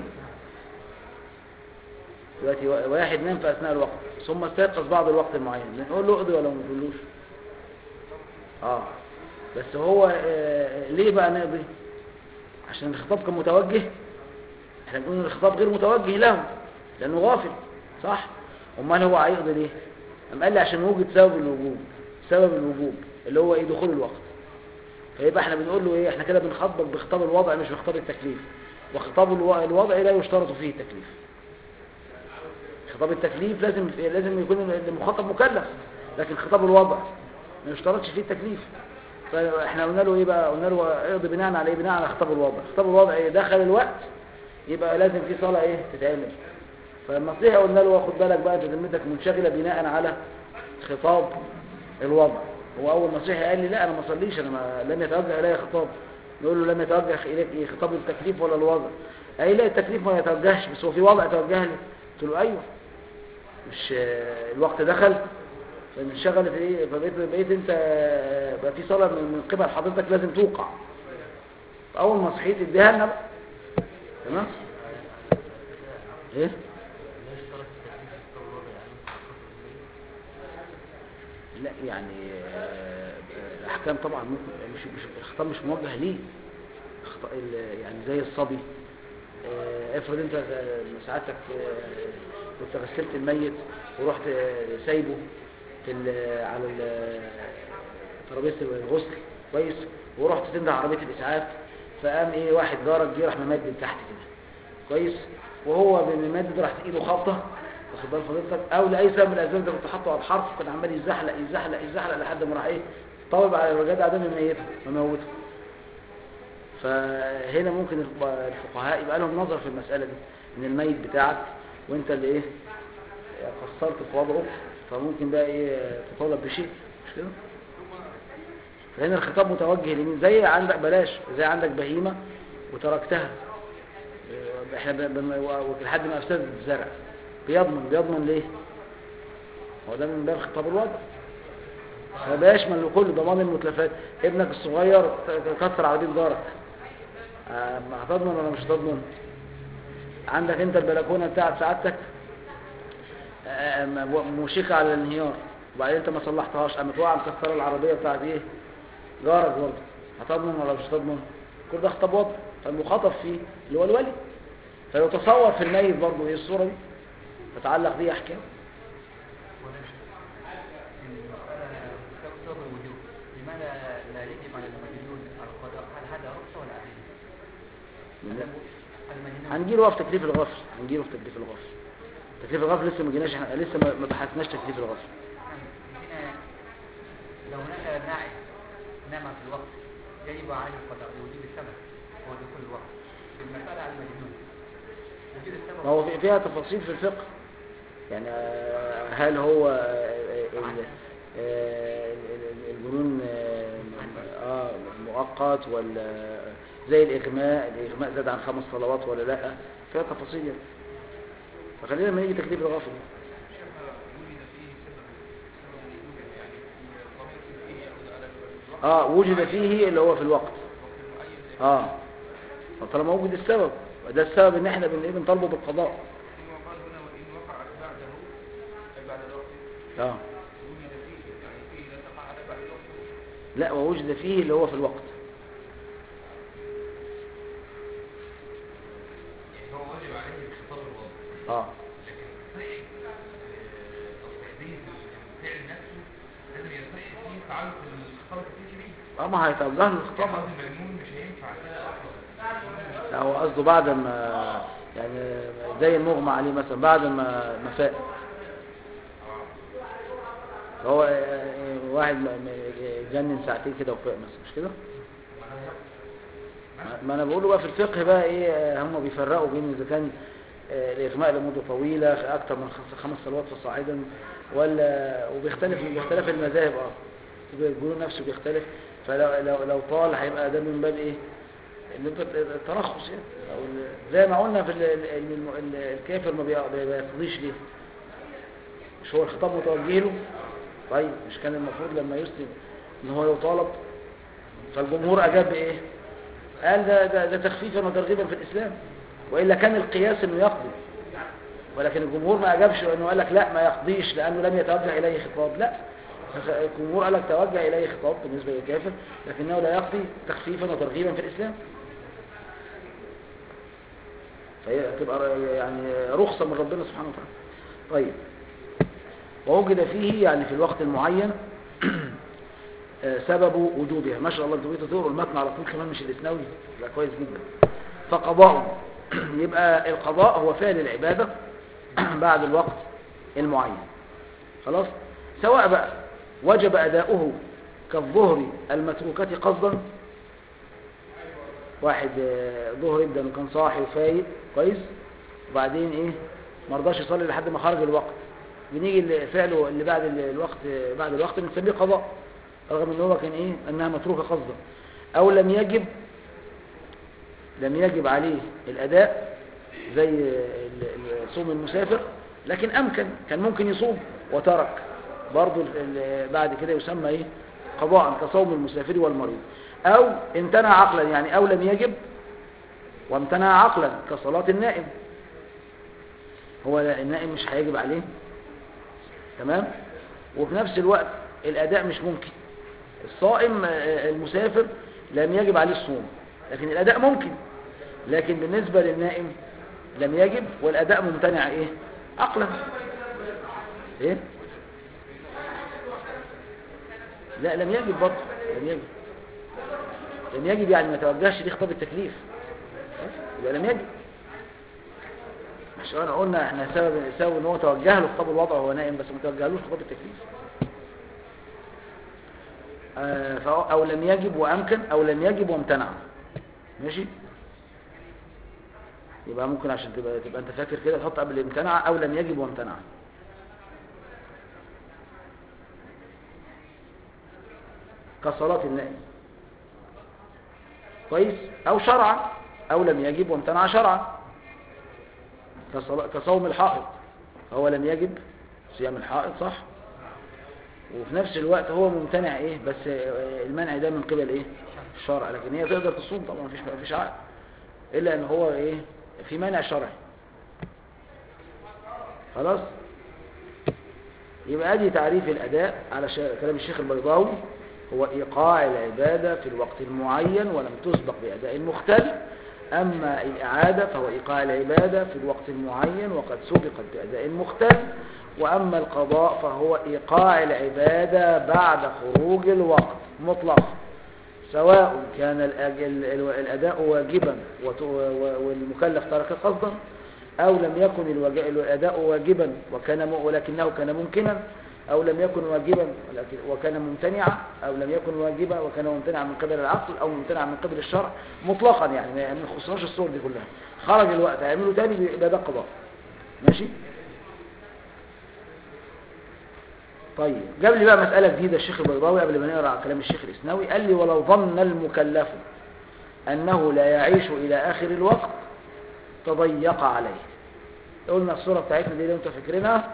دلوقتي وا- واحد نام في اثناء الوقت ثم استيقظ بعد الوقت المعين بنقول له اقضي ولا ما بنقولوش اه بس هو آه، ليه بقى نقضي عشان الخطاب كان متوجه احنا بنقول ان الخطاب غير متوجه له لانه غافل صح امال هو هيقضي ليه قام قال لي عشان وجد سبب الوجوب سبب الوجوب اللي هو ايه دخول الوقت فيبقى احنا بنقول له ايه احنا كده بنخاطبك بخطاب الوضع مش بخطاب التكليف وخطاب الو- الوضع لا يشترط فيه التكليف خطاب التكليف لازم لازم يكون المخاطب مكلف لكن خطاب الوضع ما يشترطش فيه التكليف فاحنا قلنا له ايه بقى قلنا له اقضي بناء على ايه بناء على خطاب الوضع خطاب الوضع ايه دخل الوقت يبقى لازم في صلاه ايه تتعمل فالنصيحه قلنا له خد بالك بقى انت ذمتك منشغله بناء على خطاب الوضع هو اول نصيحه قال لي لا انا ما اصليش انا ما لم يتوجه الي خطاب نقول له لم يتوجه اليك ايه خطاب التكليف ولا الوضع اي لا التكليف ما يتوجهش بس هو في وضع توجه لي قلت له ايوه مش آه، الوقت دخل فانشغلت ايه فبقيت بقيت انت آه، بقى في صلاه من من قبل حضرتك لازم توقع اول ما صحيت اديها لنا بقى تمام ايه لا يعني آه، الاحكام طبعا ممكن مش مش الخطاب مش موجه ليه الخط- ال- يعني زي الصبي آه، افرض انت آه، سعادتك آه، كنت غسلت الميت ورحت آه، سايبه في ال- على ال- ترابيزه الغسل كويس ورحت تنده عربيه الاسعاف فقام ايه واحد جارك جه راح ممدد تحت كده كويس وهو بممدد راحت ايده خابطه واخد بال فضيلتك او لاي سبب من الاسباب ده كنت حاطه على الحرف كان عمال يزحلق يزحلق يزحلق لحد ما راح ايه طالب على الرجال ده ميته مموته فهنا ممكن الف- الفقهاء يبقى لهم نظر في المسألة دي ان الميت بتاعك وانت اللي ايه قصرت في وضعه فممكن بقى ايه تطالب بشيء مش كده فهنا الخطاب متوجه لمين زي عندك بلاش زي عندك بهيمة وتركتها إيه، احنا ب- بن- لحد ما افسدت الزرع بيضمن بيضمن ليه هو ده من باب خطاب الوضع ما يشمل كل ضمان المتلفات ابنك الصغير ت- كسر عربية جارك آه، ما هتضمن ولا مش هتضمن عندك انت البلكونه بتاعت سعادتك آه، م- موشكه على الانهيار وبعدين انت ما صلحتهاش قامت واقعه مكسره العربيه بتاعت ايه جارك برضه هتضمن ولا مش هتضمن كل ده خطاب وضع فالمخاطب فيه اللي هو الولي فيتصور في الميت برضه ايه الصوره دي تتعلق بيه احكام سبب الوجوب لماذا لا يجب على المجنون القضاء هل هذا رخصة ولا عدل؟ المجنون هنجيله بقى في تكليف الغفل هنجيله في تكليف الغفل تكليف الغفل لسه ما جيناش احنا لسه ما ما بحثناش تكليف الغفل هنا لو هناك ناعم نام في الوقت يجب عليه القضاء لوجود السبب هو دخول الوقت المسألة على المجنون وجود السبب ما هو في- فيها تفاصيل في الفقه يعني آه، هل هو آه، ال- آه، ال- ال- الجنون آه، مؤقت ولا زي الإغماء الإغماء زاد عن خمس صلوات ولا لا فيها تفاصيل يعني. فخلينا لما يجي تكليف الغافل اه وجد فيه اللي هو في الوقت اه فطالما وجد السبب ده السبب ان احنا بن- إيه بنطالبه بالقضاء ثم قال هنا وإن وقع بعده أي بعد الوقت اه وجد فيه يعني فيه إذا تقعد بعد الوقت لا ووجد فيه اللي هو في الوقت يعني هو واجب عليه الخطاب الواضح اه لكن صحة آه، أو تحديد الفعل نفسه لازم يصح فيه تعلق الخطاب التكليفي بيه اه ما هيتوجه له الخطاب خطاب المجنون مش هينفع كده أصلا لا هو قصده بعد ما يعني زي المغمى عليه مثلا بعد ما ما فاق فهو آه، واحد ما- ما- جنن ساعتين كده وفاق مثلا مش كده ما- ما انا بقوله بقى في الفقه بقى ايه آه، هم بيفرقوا بين اذا كان آه، الاغماء لمده طويله في اكتر من خمس- خمس صلوات فصاعدا ولا وبيختلف باختلاف المذاهب اه بيقولوا نفسه بيختلف فلو لو لو طال هيبقى ده من باب ايه اللي انت الترخص يعني او ال- زي ما قلنا في ال- ال- ال- ال- الكافر ما بي- ما بيقضيش ليه مش هو الخطاب متوجه له طيب مش كان المفروض لما يسلم ان هو يطالب فالجمهور اجاب بايه قال ده, ده, ده تخفيفا وترغيبا في الاسلام والا كان القياس انه يقضي ولكن الجمهور ما اجابش انه قال لك لا ما يقضيش لانه لم يتوجه اليه خطاب لا الجمهور قال لك توجه اليه خطاب بالنسبه للكافر لكنه لا يقضي تخفيفا وترغيبا في الاسلام فهي تبقى يعني رخصه من ربنا سبحانه وتعالى طيب ووجد فيه يعني في الوقت المعين آه، سبب وجوبها ما شاء الله انتوا بقيتوا تقروا المتن على طول كمان مش الاسنوي لا كويس جدا فقضاء يبقى القضاء هو فعل العبادة بعد الوقت المعين خلاص سواء بقى وجب أداؤه كالظهر المتروكة قصدا واحد آه، ظهر يبدأ انه كان صاحي وفايق كويس وبعدين ايه ما رضاش يصلي لحد ما خرج الوقت بنيجي لفعله اللي بعد ال- الوقت بعد الوقت بنسميه قضاء رغم ان هو كان ايه انها متروكه قصدا او لم يجب لم يجب عليه الاداء زي ال- ال- صوم المسافر لكن امكن كان ممكن يصوم وترك برضه ال- ال- بعد كده يسمى ايه قضاء كصوم المسافر والمريض او امتنع عقلا يعني او لم يجب وامتنع عقلا كصلاة النائم هو النائم مش هيجب عليه تمام وفي نفس الوقت الاداء مش ممكن الصائم آه، المسافر لم يجب عليه الصوم لكن الاداء ممكن لكن بالنسبة للنائم لم يجب والاداء ممتنع ايه عقلا ايه لا لم يجب برضه لم يجب لم يجب يعني ما توجهش ليه خطاب التكليف يبقى لم يجب مش انا قلنا احنا سبب سبب ان هو توجه له خطاب الوضع وهو نائم بس ما توجهلوش خطاب التكليف آه، فهو- او لم يجب وامكن او لم يجب وامتنع ماشي يبقى ممكن عشان تبقى تبقى انت فاكر كده تحط قبل امتنع او لم يجب وامتنع كصلاة النائم كويس او شرعا او لم يجب وامتنع شرعا كصلا- كصوم الحائط هو لم يجب صيام الحائط صح وفي نفس الوقت هو ممتنع ايه بس آه، المنع ده من قبل ايه الشرع لكن هي تقدر تصوم طبعا مفيش مفيش عائق الا ان هو ايه في مانع شرعي خلاص يبقى ادي تعريف الاداء على شا- كلام الشيخ البيضاوي هو ايقاع العباده في الوقت المعين ولم تسبق باداء مختل اما الاعاده فهو ايقاع العباده في الوقت المعين وقد سبقت باداء مختل واما القضاء فهو ايقاع العباده بعد خروج الوقت مطلقا سواء كان الأج- ال- ال- الأداء واجبا وت- و- والمكلف ترك قصدا أو لم يكن الوج- الأداء واجبا وكان م- ولكنه كان ممكنا أو لم يكن واجبا ولكن وكان ممتنعا أو لم يكن واجبا وكان ممتنعا من قبل العقل أو ممتنعا من قبل الشرع مطلقا يعني ما ما يخصناش الصور دي كلها خرج الوقت هيعمله تاني يبقى ده قضاء ماشي طيب جاب لي بقى مسألة جديدة الشيخ البيضاوي قبل ما نقرأ كلام الشيخ الإسناوي قال لي ولو ظن المكلف أنه لا يعيش إلى آخر الوقت تضيق عليه قلنا الصورة بتاعتنا دي اللي انتوا فاكرينها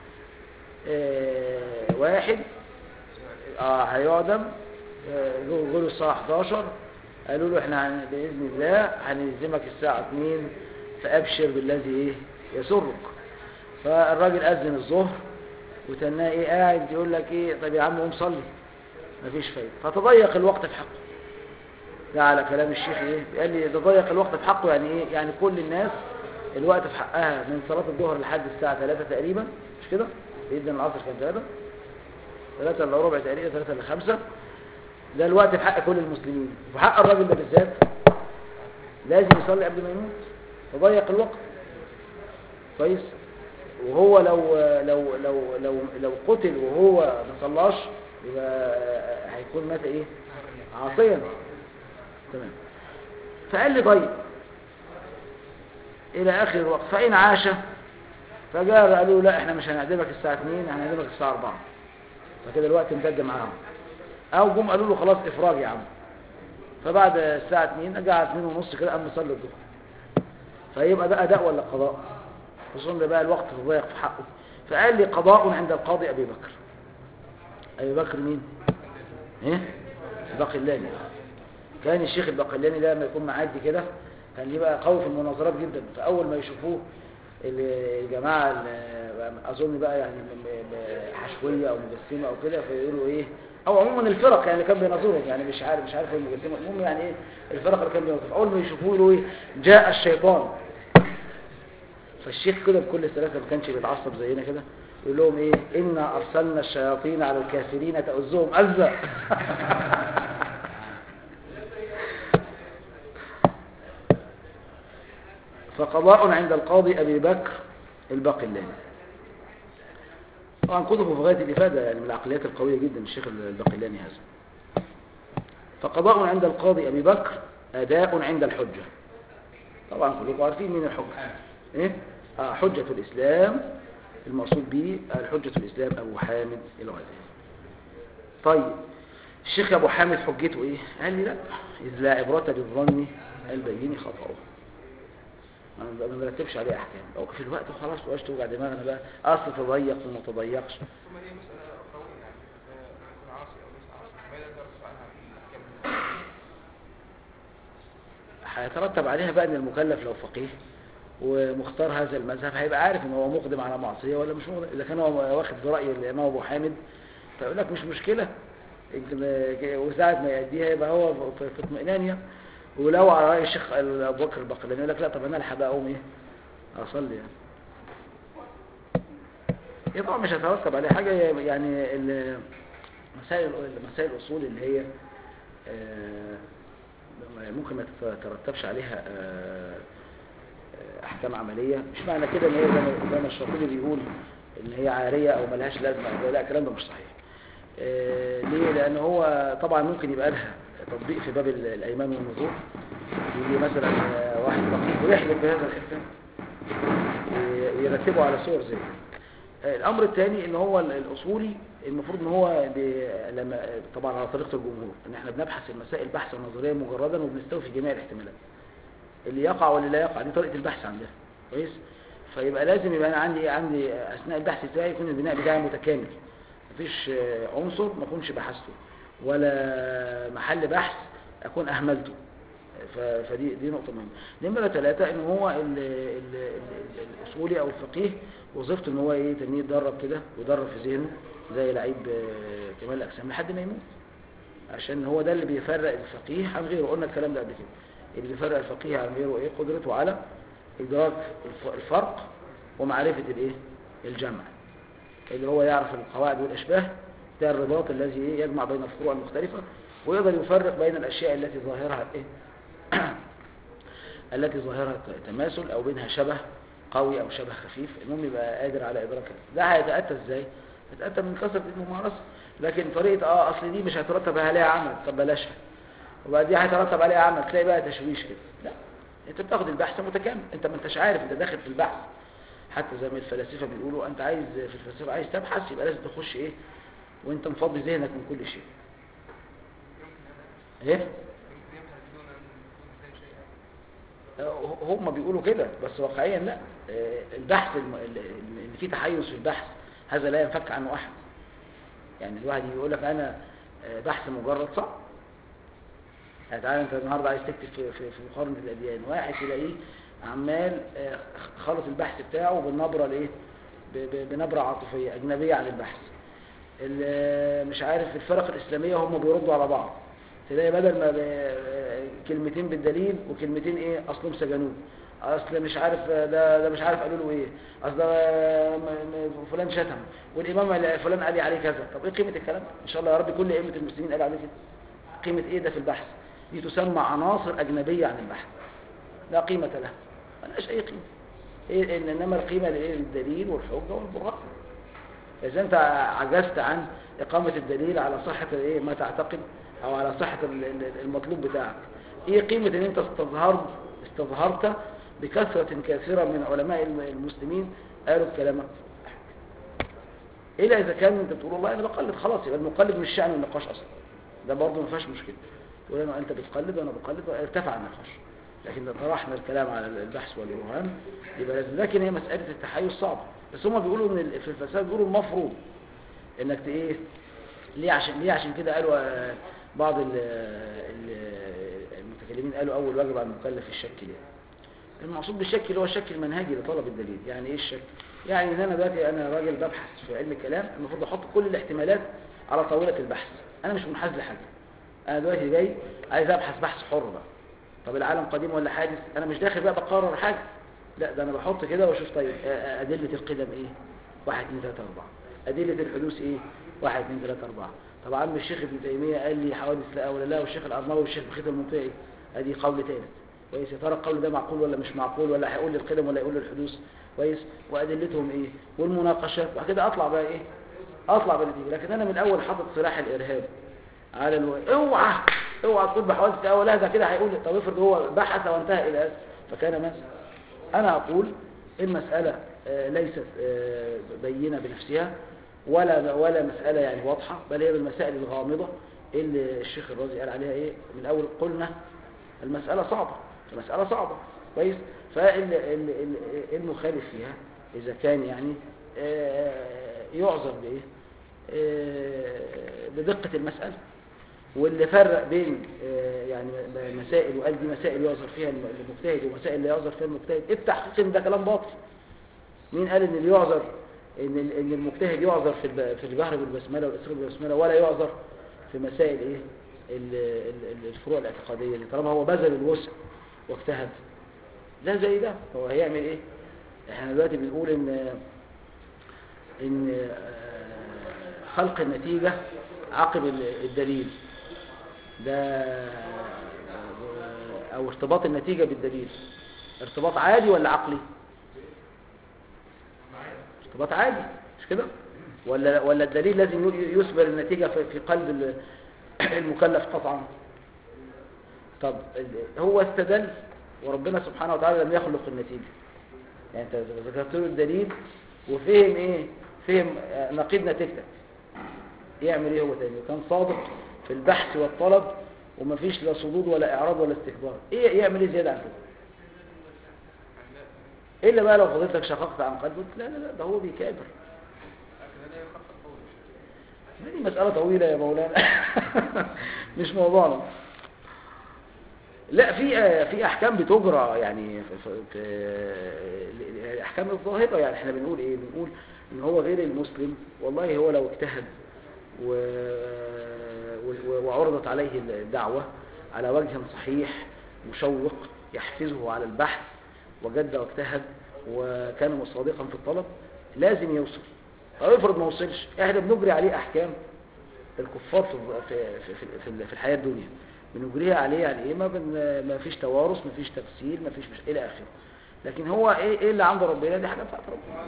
اه واحد اه هيعدم اه جوله الساعة 11 قالوا له احنا هن- بإذن الله هنلزمك الساعة 2 فأبشر بالذي ايه يسرك فالراجل أذن الظهر وتناه ايه قاعد يقول لك ايه طب يا عم قوم صلي مفيش فايدة فتضيق الوقت في حقه ده على كلام الشيخ ايه قال لي ده ضيق الوقت في حقه يعني ايه يعني كل الناس الوقت في حقها من صلاة الظهر لحد الساعة 3 تقريبا مش كده بإذن العصر كان 3 3 الا ربع تقريبا 3 الا 5 ده الوقت في حق كل المسلمين وفي حق الراجل ده بالذات لازم يصلي قبل ما يموت فضيق الوقت كويس وهو لو لو لو لو لو قتل وهو ما صلاش يبقى هيكون مات ايه عاصيا تمام فقال لي طيب الى اخر الوقت فان عاش فجاء قالوا لا احنا مش هنعدمك الساعه 2 احنا هنعدمك الساعه 4 فكده الوقت امتد معاهم او جم قالوا له خلاص افراج يا عم فبعد الساعه 2 رجع على 2 ونص كده قام مصلي الظهر فيبقى ده اداء ولا قضاء خصوصا ده بقى الوقت تضيق في حقه فقال لي قضاء عند القاضي ابي بكر ابي بكر مين ايه الباقلاني كان الشيخ الباقلاني ده لما يكون معدي كده كان يبقى قوي في المناظرات جدا فاول ما يشوفوه ال- الجماعه ال- اظن بقى يعني م- م- حشويه او مجسمه او كده فيقولوا ايه او عموما الفرق يعني اللي كان بيناظرهم يعني مش عارف مش عارف المجسمه المهم يعني ايه الفرق اللي كان بيناظرهم اول ما يشوفوه يقولوا ايه جاء الشيطان فالشيخ كده بكل سلاسه ما كانش بيتعصب زينا كده يقول لهم ايه انا ارسلنا الشياطين على الكافرين تؤزهم أزا فقضاء عند القاضي ابي بكر الباقلاني طبعا كتبه في غايه الافاده يعني من العقليات القويه جدا الشيخ الباقلاني هذا فقضاء عند القاضي ابي بكر اداء عند الحجه طبعا كلكم عارفين مين الحجه ايه آه حجه الاسلام المقصود به الحجه الاسلام ابو حامد الغزالي طيب الشيخ ابو حامد حجته ايه قال لي لا اذ لا عبره بالظن البين خطأه انا ما برتبش عليه احكام لو في الوقت وخلاص مبقاش توجع دماغنا بقى اصل تضيق وما تضيقش ثم هي مسألة أخروية يعني آه، يكون عاصي أو ليس عاصي ما يقدر يرفع عنها في الأحكام هيترتب عليها بقى ان المكلف لو فقيه ومختار هذا المذهب هيبقى عارف ان هو مقدم على معصيه ولا مش مقدم اذا كان هو واخد براي الامام ابو حامد فيقول لك مش مشكله يمكن- وساعه ما يأديها يبقى هو في في اطمئنان يعني ولو على راي الشيخ ابو بكر البقلاني يقول لك لا طب انا الحق بقى اقوم ايه اصلي يعني هي طبعا مش هيترتب عليه حاجه يعني ال- مسائل مسائل الاصول اللي هي آه، ممكن ما تترتبش عليها آه، آه، احكام عمليه مش معنى كده ان هي زي ما- زي ما الشاطبي بيقول ان هي عاريه او ملهاش لازمه لا الكلام ده مش صحيح آه، ليه لان هو طبعا ممكن يبقى لها تطبيق في باب ال- الايمان والنذور يجي مثلا آه، واحد فقيه ويحلف بهذا الحلفان ويرتبه على صور زي كده آه، الامر الثاني ان هو ال- الاصولي المفروض ان هو ب- لما طبعا على طريقه الجمهور ان احنا بنبحث المسائل بحثا نظريا مجردا وبنستوفي جميع الاحتمالات اللي يقع واللي لا يقع دي طريقه البحث عندها كويس فيبقى لازم يبقى انا عندي عندي اثناء البحث بتاعي يكون البناء بتاعي متكامل مفيش آه، عنصر ما اكونش بحثته ولا محل بحث اكون اهملته ف- فدي دي نقطة مهمة. نمرة ثلاثة ان هو ال ال ال الاصولي او الفقيه وظيفته ان هو ايه تنيه يتدرب كده ويدرب في ذهنه زي لعيب آه، كمال الاجسام لحد ما يموت. عشان هو ده اللي بيفرق الفقيه عن غيره قلنا الكلام ده قبل كده. اللي بيفرق الفقيه عن غيره ايه قدرته على ادراك الف- الفرق ومعرفة الايه الجمع اللي هو يعرف القواعد والاشباه ده الرباط الذي إيه؟ يجمع بين الفروع المختلفة ويقدر يفرق بين الاشياء التي ظاهرها ايه التي ظاهرها ت- تماثل او بينها شبه قوي او شبه خفيف المهم يبقى قادر على ادراكها ده هيتاتى ازاي هيتاتى من كثره الممارسه لكن طريقه اه اصل دي مش هيترتب عليها عمل طب بلاشها وبعد دي هيترتب عليها عمل تلاقي بقى تشويش كده لا انت بتاخد البحث متكامل انت ما انتش عارف انت داخل في البحث حتى زي ما الفلاسفة بيقولوا انت عايز في الفلسفة عايز تبحث يبقى لازم تخش ايه وانت مفضي ذهنك من كل شيء ايه يمكن يبحث دون ان يكون انسان شيء هم بيقولوا كده بس واقعيا لا آه، البحث الم- ال- ال- اللي فيه تحيز في البحث هذا لا ينفك عنه احد يعني الواحد يقول لك انا آه، بحث مجرد صعب يعني تعالى انت النهارده عايز تكتب في في في مقارنه الاديان واحد تلاقيه عمال آه، خلط البحث بتاعه بالنبره الايه ب- ب- بنبره عاطفيه اجنبيه عن البحث ال- مش عارف الفرق الاسلاميه هم بيردوا على بعض تلاقي بدل ما ب- كلمتين بالدليل وكلمتين ايه اصلهم سجنوه اصل مش عارف ده ده مش عارف قالوا له ايه اصل ده م- م- فلان شتم والامام فلان قال لي عليه كذا طب ايه قيمه الكلام ده ان شاء الله يا رب كل ائمه المسلمين قال عليه كده قيمه ايه ده في البحث دي تسمى عناصر اجنبيه عن البحث لا قيمه لها ملهاش اي قيمه إيه إن- انما القيمه لإيه؟ للدليل والحجه والبرهان إذا أنت عجزت عن إقامة الدليل على صحة إيه ما تعتقد أو على صحة ال- ال- المطلوب بتاعك إيه قيمة إن أنت استظهرت استظهرت بكثرة كثيرة من علماء الم- المسلمين قالوا الكلام ده؟ إلا إذا كان أنت بتقول والله أنا بقلد خلاص يبقى المقلد مش شأن النقاش أصلا ده برضه ما فيهاش مشكلة تقول أنا أنت بتقلد وأنا بقلد ارتفع النقاش لكن لو طرحنا الكلام على البحث والبرهان يبقى لازم لكن هي مسألة التحيز صعبة بس هم بيقولوا ان ال- في الفساد بيقولوا المفروض انك ت- ايه ليه عشان ليه عشان كده قالوا آه، بعض ال- ال- المتكلمين قالوا اول واجب على المكلف الشك ليه المقصود بالشك اللي هو الشك المنهجي لطلب الدليل يعني ايه الشك يعني ان انا دلوقتي انا راجل ببحث في علم الكلام المفروض احط كل الاحتمالات على طاوله البحث انا مش منحاز لحاجه انا دلوقتي جاي عايز ابحث بحث حر بقى طب العالم قديم ولا حادث انا مش داخل بقى بقرر حاجه لا ده انا بحط كده واشوف طيب آه، آه، ادله القدم ايه واحد اتنين تلاته اربعه ادله الحدوث ايه واحد اتنين تلاته اربعه طب عم الشيخ ابن تيميه قال لي حوادث لا ولا لا والشيخ الارناوي والشيخ بخيت المنطقي ادي قول ثالث كويس يا ترى القول ده معقول ولا مش معقول ولا هيقول لي القدم ولا يقول لي الحدوث كويس وادلتهم ايه والمناقشات وبعد كده اطلع بقى ايه اطلع بنتيجه لكن انا من الاول حاطط سلاح الارهاب على الو... اوعى اوعى تقول بحوادث الاول لا ده كده هيقول لي طب افرض هو بحث وانتهى الى هذا فكان ماذا انا اقول المساله آه، ليست آه، بينه بنفسها ولا ولا مساله يعني واضحه بل هي من المسائل الغامضه اللي الشيخ الرازي قال عليها ايه من الاول قلنا المساله صعبه المساله صعبه كويس فالمخالف فيها اذا كان يعني آه، يعذر بايه آه، بدقه المساله واللي فرق بين آه، يعني م- مسائل وقال دي مسائل يعذر فيها الم- المجتهد ومسائل لا يعذر فيها المجتهد التحقيق ان ده كلام باطل مين قال ان اللي يعذر ان ال- ان المجتهد يعذر في الب- في الجهر بالبسمله والاسراء بالبسمله ولا يعذر في مسائل ايه ال- ال- ال- الفروع الاعتقاديه دي طالما هو بذل الوسع واجتهد ده زي ده هو هيعمل ايه احنا دلوقتي بنقول ان ان آه، خلق النتيجه عقب ال- الدليل ده او ارتباط النتيجة بالدليل ارتباط عادي ولا عقلي ارتباط عادي مش كده ولا ولا الدليل لازم ي- يثبر النتيجة في في قلب ال- المكلف قطعا طب ال- هو استدل وربنا سبحانه وتعالى لم يخلق النتيجة يعني انت ذكرت له الدليل وفهم ايه فهم آه، نقيض نتيجتك يعمل ايه هو تاني كان صادق في البحث والطلب ومفيش لا صدود ولا اعراض ولا استكبار ايه يعمل ايه زياده عن كده الا بقى لو فضلتك شققت عن قلبه قلت لا لا لا ده هو بيكابر لكن هذا خط طويل ما دي مسألة طويلة يا مولانا مش موضوعنا لا في في احكام بتجرى يعني في في في احكام الظاهره يعني احنا بنقول ايه بنقول ان هو غير المسلم والله هو لو اجتهد و... و- وعرضت عليه الدعوه على وجه صحيح مشوق يحفزه على البحث وجد واجتهد وكان صادقا في الطلب لازم يوصل طب افرض ما وصلش احنا بنجري عليه احكام الكفار في في في, في, في الحياه الدنيا بنجريها عليه يعني ايه ما, بن ما فيش توارث ما فيش تفسير ما فيش مش الى اخره لكن هو ايه ايه اللي عند ربنا دي حاجه بتاعت ربنا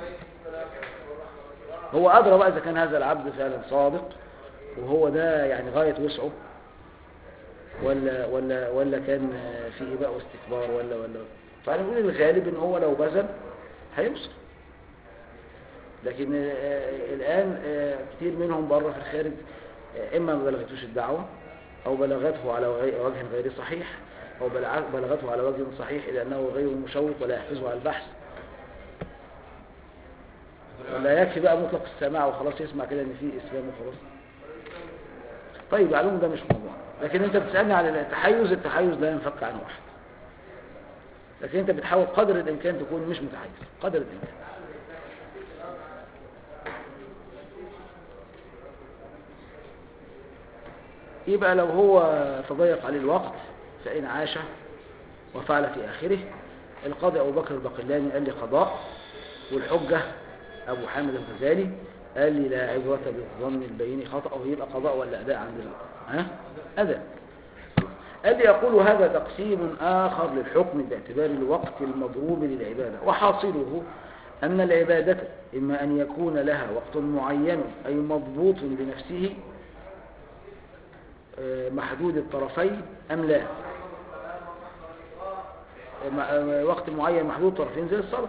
هو ادرى بقى اذا كان هذا العبد فعلا صادق وهو ده يعني غايه وسعه ولا ولا ولا كان في اباء واستكبار ولا ولا فانا بقول الغالب ان هو لو بذل هيوصل لكن آه، الآن آه، كتير منهم بره في الخارج آه، إما ما بلغتوش الدعوة أو بلغته على غي- وجه غير صحيح أو بلع- بلغته على وجه صحيح لأنه غير مشوق ولا يحفظه على البحث ولا يكفي بقى مطلق السماع وخلاص يسمع كده ان في اسلام وخلاص طيب العلوم ده مش موضوع لكن انت بتسالني على التحيز التحيز لا ينفك عن واحد لكن انت بتحاول قدر الامكان تكون مش متحيز قدر الامكان يبقى لو هو تضيق عليه الوقت فإن عاش وفعل في آخره القاضي أبو بكر البقلاني قال لي قضاء والحجة أبو حامد الغزالي قال لي لا عبرة بالظن البين خطأ أو يبقى قضاء ولا أداء عند ال- ها أداء قال لي يقول هذا تقسيم آخر للحكم باعتبار الوقت المضروب للعبادة وحاصله أن العبادة إما أن يكون لها وقت معين أي مضبوط بنفسه آه، محدود الطرفين أم لا آه، م- آه، وقت معين محدود الطرفين زي الصلاة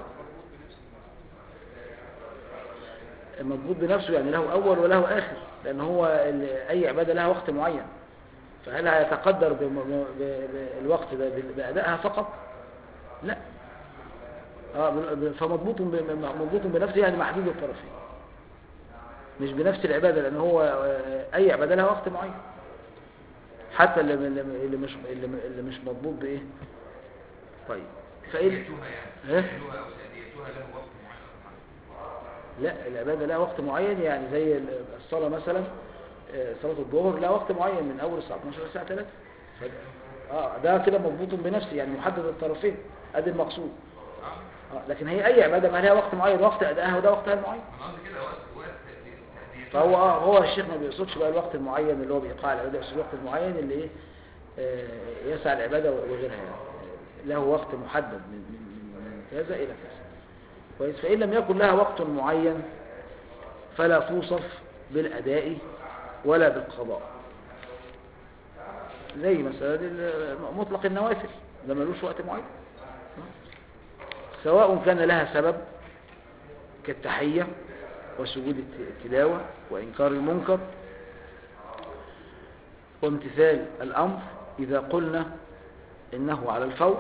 مضبوط بنفسه يعني له أول وله آخر لأن هو ال- أي عبادة لها وقت معين فهل هيتقدر بم- ب- بالوقت ده بال- بأدائها فقط لا آه ب- ب- فمضبوط ب- مضبوط بنفسه يعني محدود الطرفين مش بنفس العبادة لأن هو آه، أي عبادة لها وقت معين حتى اللي, اللي اللي مش اللي اللي مش مضبوط بإيه طيب فإيه تأديتها يعني إيه؟ تأديتها أو تأديتها له وقت معين لا العبادة لها وقت معين يعني زي ال- الصلاة مثلا آه، صلاة الظهر لها وقت معين من أول الساعة 12 للساعة 3 ف- اه ده كده مضبوط بنفسه يعني محدد الطرفين ادي المقصود آه لكن هي أي عبادة ما لها وقت معين وقت أدائها وده وقتها المعين أنا قصدي كده وقت وقت تأديتها فهو اه هو الشيخ ما بيقصدش بقى الوقت المعين اللي هو بإيقاع العبادة بس الوقت المعين اللي ايه آه، يسعى العبادة وغيرها يعني له وقت محدد من, من, من كذا إلى كذا كويس فإن لم يكن لها وقت معين فلا توصف بالأداء ولا بالقضاء زي مثلا ال- مطلق النوافل ده ملوش وقت معين سواء كان لها سبب كالتحية وسجود الت- التلاوة وإنكار المنكر وامتثال الأمر إذا قلنا إنه على الفور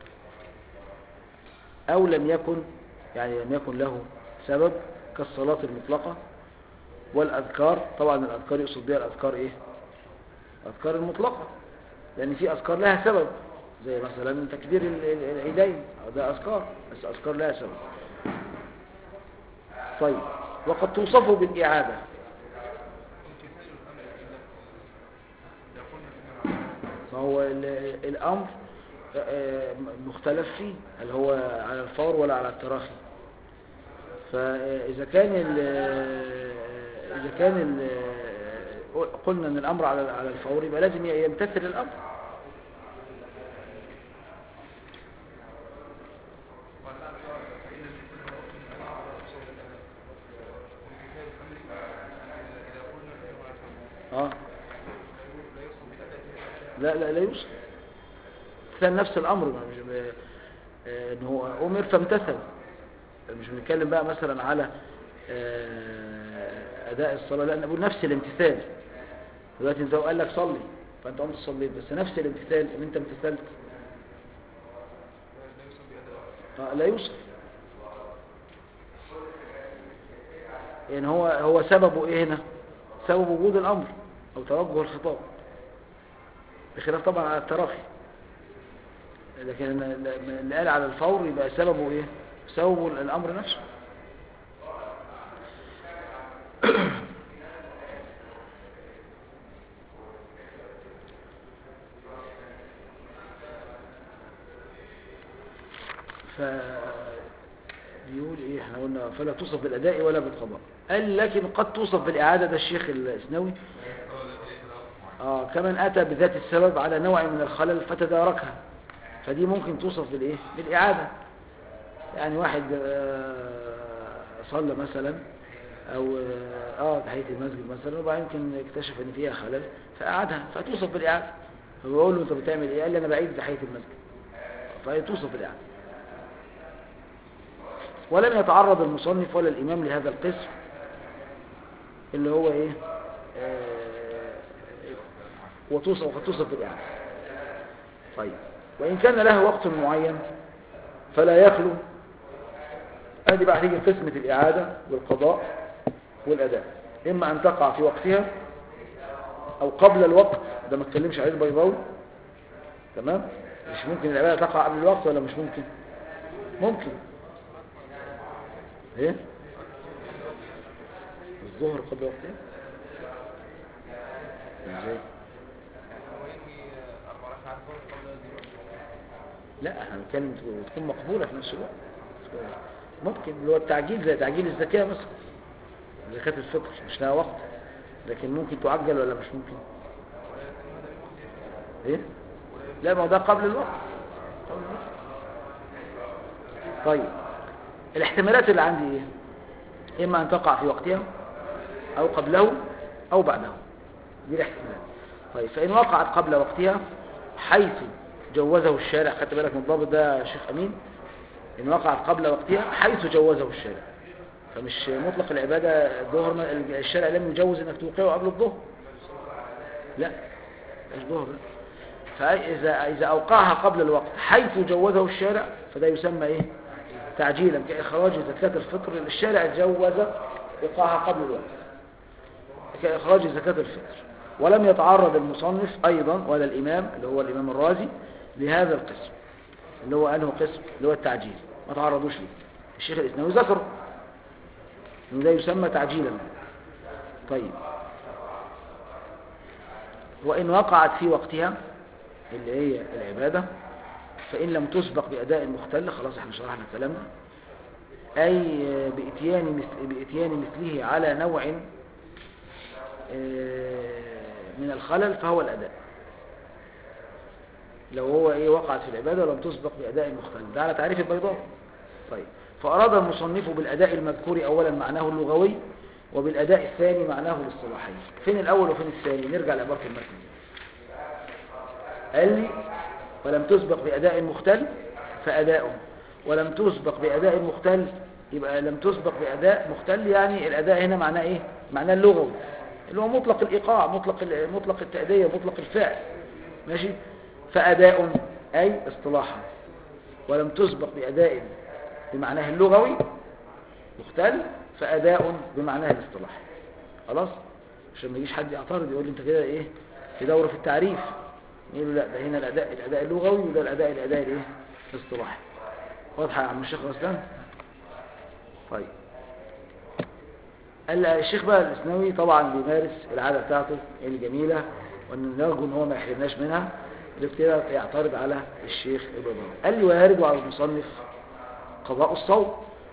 أو لم يكن يعني لم يكن له سبب كالصلاة المطلقة والأذكار طبعا الأذكار يقصد بها الأذكار إيه الأذكار المطلقة لأن في أذكار لها سبب زي مثلا تكبير ال- ال- العيدين أو ده أذكار بس أذكار لها سبب طيب وقد توصف بالإعادة فهو ال- الأمر آه، مختلف فيه هل هو على الفور ولا على التراخي فإذا كان ال إذا كان ال قلنا أن الأمر على على الفور يبقى لازم يمتثل الأمر اه لا لا لا يوصل امتثال نفس الامر ما مش ب- آه، ان هو امر فامتثل مش بنتكلم بقى مثلا على آه، اداء الصلاه لا نقول نفس الامتثال دلوقتي انت لو قال لك صلي فانت قمت صليت بس نفس الامتثال ان انت امتثلت آه، لا يوصل يعني هو هو سببه ايه هنا سبب وجود الامر او توجه الخطاب بخلاف طبعا على التراخي لكن اللي قال على الفور يبقى سببه ايه سببه الامر نفسه ف بيقول ايه احنا قلنا فلا توصف بالاداء ولا بالقضاء قال لكن قد توصف بالاعاده ده الشيخ الاسنوي اه كمن اتى بذات السبب على نوع من الخلل فتداركها فدي ممكن توصف بالايه بالاعاده يعني واحد آه، صلى مثلا او اه آه، تحيه المسجد مثلا وبعدين يمكن اكتشف ان فيها خلل فاعادها فتوصف بالاعاده فبقول له انت بتعمل ايه قال لي انا بعيد تحيه المسجد فهي توصف بالاعاده ولم يتعرض المصنف ولا الإمام لهذا القسم اللي هو إيه آه، وتوصف وقد توصف بالإعادة طيب وإن كان له وقت معين فلا يخلو ادي بقى هتيجي قسمة الإعادة والقضاء والأداء إما أن تقع في وقتها أو قبل الوقت ده ما اتكلمش عليه البيضاوي تمام مش ممكن العبادة تقع قبل الوقت ولا مش ممكن ممكن ايه الظهر قبل وقتها ازاي هو ينوي أربع ركعات ظهر قبل الظهر لا احنا بنتكلم تكون مقبولة في نفس الوقت ممكن اللي هو التعجيل زي تعجيل الزكاة مثلا زكاة الفطر مش لها وقت لكن ممكن تعجل ولا مش ممكن ايه لا ما هو ده قبل الوقت قبل الوقت طيب الاحتمالات اللي عندي ايه اما ان تقع في وقتها او قبله او بعده دي الاحتمالات طيب فان وقعت قبل وقتها حيث جوزه الشارع خدت بالك من الضابط ده يا شيخ امين ان وقعت قبل وقتها حيث جوزه الشارع فمش مطلق العبادة الظهر ما- الشارع لم يجوز انك توقعه قبل الظهر لا مش ظهر لا فإذا إذا أوقعها قبل الوقت حيث جوزه الشارع فده يسمى إيه تعجيلا كإخراج زكاة الفطر الشارع جوز إيقاعها قبل الوقت كإخراج زكاة الفطر ولم يتعرض المصنف أيضا ولا الإمام اللي هو الإمام الرازي لهذا القسم اللي هو أنه قسم اللي هو التعجيل ما تعرضوش ليه الشيخ الإسناوي ذكره إن ده يسمى تعجيلا طيب وإن وقعت في وقتها اللي هي العبادة فإن لم تسبق بأداء المختل خلاص احنا شرحنا الكلام ده أي بإتيان, مثل بإتيان مثله على نوع آه، من الخلل فهو الأداء لو هو ايه وقعت في العبادة ولم تسبق بأداء المختل ده على تعريف البيضاء طيب فأراد المصنف بالأداء المذكور أولا معناه اللغوي وبالأداء الثاني معناه الاصطلاحي فين الأول وفين الثاني نرجع لعبارة المتن قال لي ولم تسبق بأداء مختل فأداء ولم تسبق بأداء مختل يبقى لم تسبق بأداء مختل يعني الأداء هنا معناه إيه معناه اللغوي اللي هو مطلق الإيقاع مطلق ال- مطلق التأدية مطلق الفعل ماشي فأداء أي اصطلاحا ولم تسبق بأداء بمعناه اللغوي مختل فأداء بمعناه الاصطلاحي خلاص عشان ما يجيش حد يعترض يقول لي انت كده ايه في دورة في التعريف يقول له لا ده هنا الأداء الأداء اللغوي وده الأداء الأداء الايه الاصطلاحي واضحة يا عم الشيخ غسلان طيب ال- الشيخ بقى الإسناوي طبعا بيمارس العادة بتاعته الجميلة وأن نرجو ان هو ما يحرمناش منها الابتداء يعترض على الشيخ إبراهيم قال لي ويرد على المصنف قضاء الصوم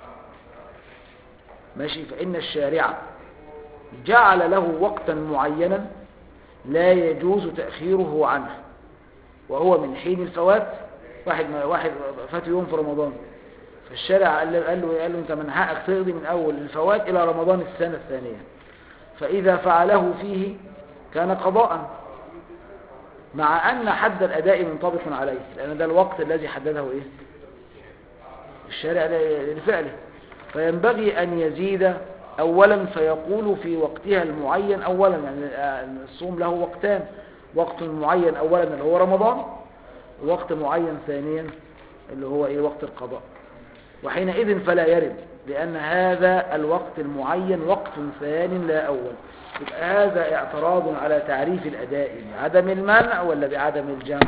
ماشي فإن الشارع جعل له وقتا معينا لا يجوز تأخيره عنه وهو من حين الفوات واحد ما واحد فات يوم في رمضان فالشارع قال له, قال له, قال له انت من حقك تقضي من اول الفوات الى رمضان السنة الثانية فاذا فعله فيه كان قضاء مع ان حد الاداء منطبق عليه لان ده الوقت الذي حدده ايه الشارع لفعله فينبغي ان يزيد اولا فيقول في وقتها المعين اولا يعني الصوم له وقتان وقت معين اولا اللي هو رمضان ووقت معين ثانيا اللي هو ايه وقت القضاء وحينئذ فلا يرد لأن هذا الوقت المعين وقت ثان لا أول يبقى هذا اعتراض على تعريف الأداء بعدم المنع ولا بعدم الجمع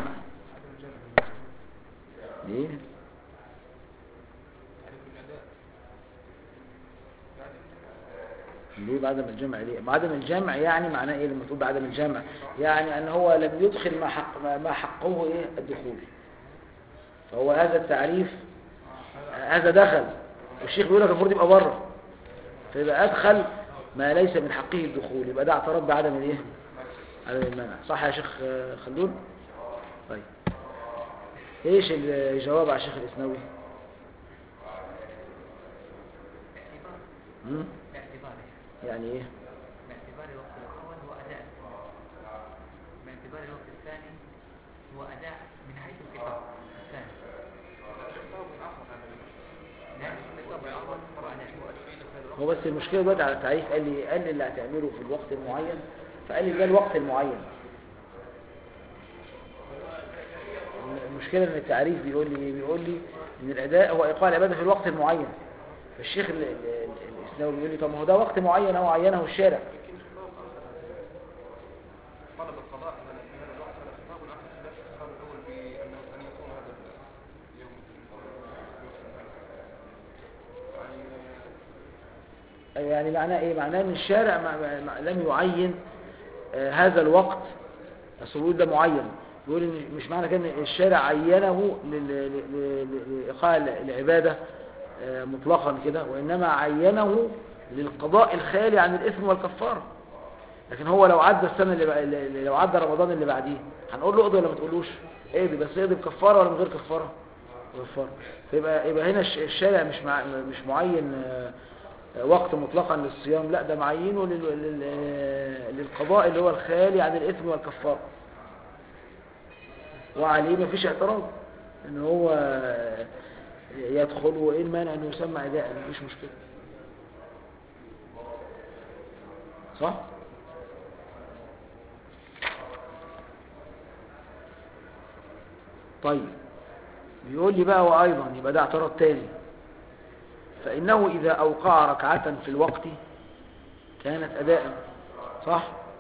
ليه؟ ليه بعدم الجمع ليه؟ بعدم الجمع يعني معناه ايه لما تقول بعدم الجمع يعني ان هو لم يدخل ما حق ما حقه ايه الدخول فهو هذا التعريف هذا دخل والشيخ بيقول لك المفروض يبقى بره فيبقى ادخل ما ليس من حقه الدخول يبقى ده اعتراض بعدم الايه عدم المنع صح يا شيخ خلدون طيب ايش الجواب على الشيخ الاسنوي باعتبار مم؟ باعتباره يعني ايه باعتبار الوقت الأول هو أداء باعتبار الوقت الثاني هو أداء من حيث الخطاب الثاني لا مش خطاب آخر هو بس المشكلة دلوقتي على التعريف قال لي قال لي اللي هتعمله في الوقت المعين فقال لي ده الوقت المعين المشكلة ان التعريف بيقول لي إيه؟ بيقول لي ان الاداء هو ايقاع العبادة في الوقت المعين فالشيخ ال- ال- ال- الاسلامي بيقول لي طب ما هو ده وقت معين او عينه الشارع طلب القضاء من من هذا الوقت على الخطاب والاخر في نفس الخطاب الاول بانه ان يكون هذا اليوم يعني أيوة يعني معناه ايه معناه ان الشارع ما ما ما لم يعين آه هذا الوقت اصل بيقول ده معين بيقول ان مش معنى كده ان الشارع عينه لل- ل- ل- ل- لايقاع العباده آه مطلقا كده وانما عينه للقضاء الخالي عن الاثم والكفاره لكن هو لو عدى السنه اللي بع- اللي- لو عدى رمضان اللي بعديه هنقول له اقضي ولا ما تقولوش اقضي بس اقضي بكفاره ولا من غير كفاره كفاره فيبقى يبقى هنا الش- الشارع مش مع مش معين آه، وقت مطلقا للصيام لا ده معينه لل- لل- للقضاء اللي هو الخالي عن الاثم والكفاره وعليه مفيش اعتراض ان هو يدخل وايه المانع انه يسمى اداء مفيش مشكله صح طيب بيقول لي بقى وايضا يبقى ده اعتراض تاني فإنه إذا أوقع ركعة في الوقت كانت أداء صح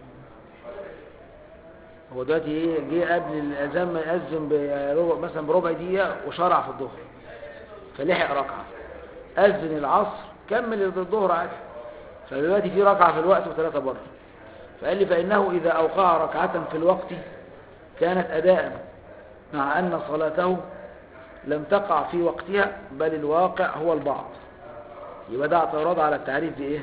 هو دلوقتي ايه جه قبل الأذان ما يأذن بربع مثلا بربع دقيقة وشرع في الظهر فلحق ركعة أذن العصر كمل الظهر عادي فدلوقتي في ركعة في الوقت وثلاثة بره فقال لي فإنه إذا أوقع ركعة في الوقت كانت أداء مع أن صلاته لم تقع في وقتها بل الواقع هو البعض يبقى ده اعتراض على التعريف بإيه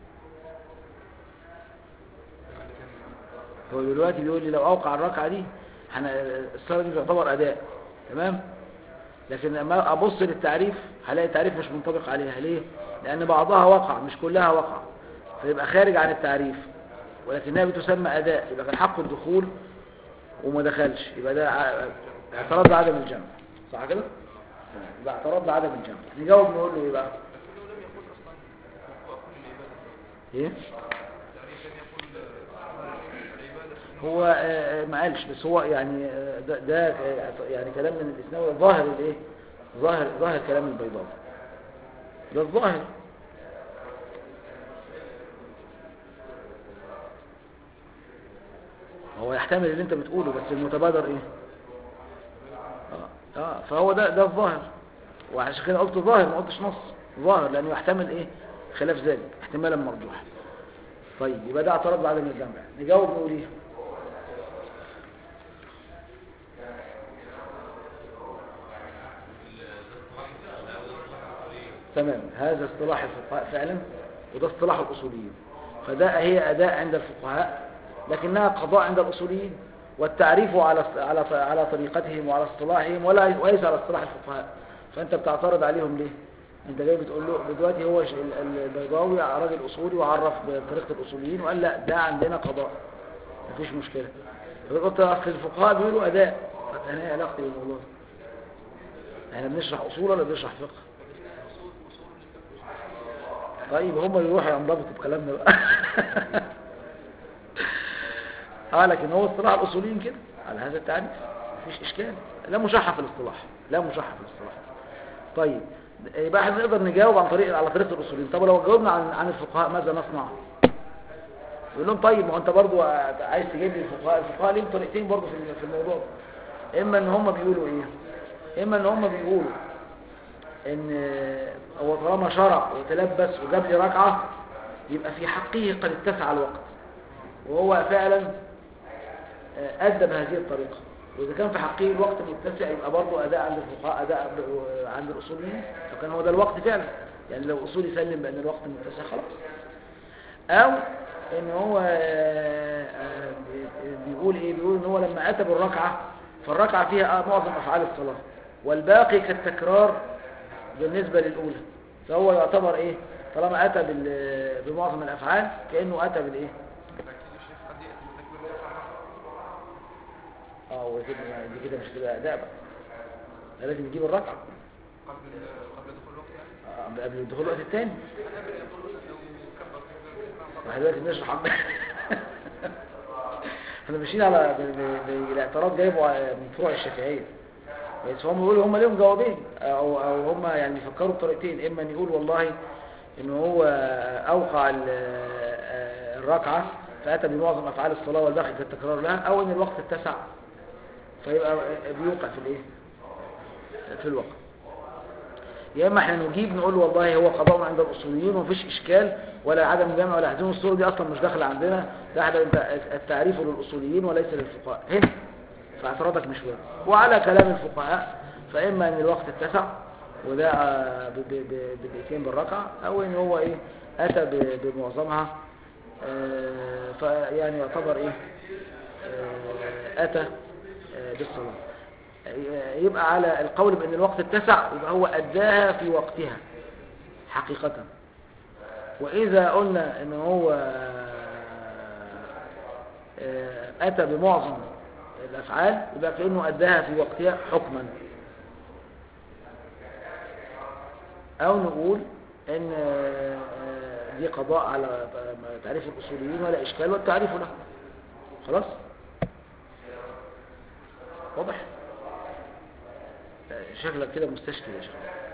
هو دلوقتي بيقول لي لو أوقع الركعة دي احنا الصلاة دي تعتبر أداء تمام لكن لما أبص للتعريف هلاقي التعريف مش منطبق عليها ليه لأن بعضها وقع مش كلها وقع فيبقى خارج عن التعريف ولكنها بتسمى أداء يبقى كان حق الدخول وما دخلش يبقى ده ع- اعتراض بعدم الجمع صح كده يبقى اعتراض بعدم الجمع نجاوب نقول له ايه بقى لكنه لم يقل اصلا هو كل العباده ايه التعريف لم يقل العباده هو آه، آه، ما قالش بس هو يعني آه، ده, ده آه، يعني كلام من الاسناوي ظاهر الايه ظاهر ظاهر كلام البيضاوي ده الظاهر هو يحتمل اللي انت بتقوله بس المتبادر ايه اه, آه فهو ده ده الظاهر وعشان كده قلت ظاهر ما قلتش نص ظاهر لانه يحتمل ايه خلاف ذلك احتمالا مرجوحا طيب يبقى ده اعتراض بعدم الجمع نجاوب نقول ايه تمام هذا اصطلاح الفقهاء فعلا وده اصطلاح الاصوليين فده هي اداء عند الفقهاء لكنها قضاء عند الاصوليين والتعريف على على على طريقتهم وعلى اصطلاحهم ولا وليس على اصطلاح الفقهاء فانت بتعترض عليهم ليه انت جاي بتقول له دلوقتي هو ش- ال- البيضاوي راجل اصولي وعرف بطريقه الاصوليين وقال لا ده عندنا قضاء مفيش مشكله فقلت اصل الفقهاء بيقولوا اداء طب انا ايه علاقتي بالموضوع ده؟ احنا بنشرح اصول ولا بنشرح فقه طيب هم يروحوا ينضبطوا بكلامنا بقى اه لكن هو اصطلاح الاصوليين كده على هذا التعريف مفيش اشكال لا مشحة في الاصطلاح لا مشحة في الاصطلاح طيب يبقى احنا نقدر نجاوب عن طريق على طريقه الاصوليين طب لو جاوبنا عن عن الفقهاء ماذا نصنع يقول لهم طيب ما هو انت برضو عايز تجيب لي الفقهاء الفقهاء ليهم طريقتين برضو في في الموضوع ده. اما ان هم بيقولوا ايه اما ان هم بيقولوا ان هو طالما شرع وتلبس وجاب لي ركعه يبقى في حقه قد اتسع الوقت وهو فعلا آه، أدى بهذه الطريقة وإذا كان في حقه الوقت متسع يبقى برضه أداء عند الفقهاء أداء ب- عند الأصوليين فكان هو ده الوقت فعلا يعني لو أصولي سلم بأن الوقت متسع خلاص أو إن هو آه، آه، بي- بيقول إيه بيقول إن هو لما أتى بالركعة فالركعة فيها آه، معظم أفعال الصلاة والباقي كالتكرار بالنسبة للأولى فهو يعتبر إيه طالما أتى بال- بمعظم الأفعال كأنه أتى بالإيه لكن الشيخ قد ياتي بتكبير الإحرام اه وكده دي كده مش كده اداء بقى ده لازم يجيب الركعه قبل قبل دخول الوقت يعني آه، قبل الدخول الوقت الثاني انا قبل يقول احنا دلوقتي بنشرح عن- احنا ماشيين على ب- ب- ب- الاعتراض جايبه على- من فروع الشافعيه بس هم بيقولوا هم ليهم جوابين او او هم يعني يفكروا بطريقتين اما ان يقول والله ان هو اوقع ال- الركعه فاتى بمعظم افعال الصلاه والباقي كالتكرار لها او ان الوقت اتسع فيبقى بيوقع في الايه في الوقت يا اما احنا نجيب نقول والله هو قضاء عند الاصوليين ومفيش اشكال ولا عدم جمع ولا هذه الصوره دي اصلا مش داخله عندنا ده احنا التعريف للاصوليين وليس للفقهاء هنا فاعتراضك مش وارد وعلى كلام الفقهاء فاما ان الوقت اتسع وده آه، ب- ب- ب- بالاتيان بالركعه او ان هو ايه اتى ب- بمعظمها آه، فيعني يعتبر ايه آه، اتى آه، بالصلاه يبقى على القول بأن الوقت اتسع يبقى هو أداها في وقتها حقيقة وإذا قلنا أنه هو آه، أتى بمعظم الأفعال يبقى كأنه أداها في وقتها حكما أو نقول أن آه، دي قضاء على تعريف الأصوليين ولا إشكال والتعريف له خلاص واضح شكلك كده مستشكل يا شيخ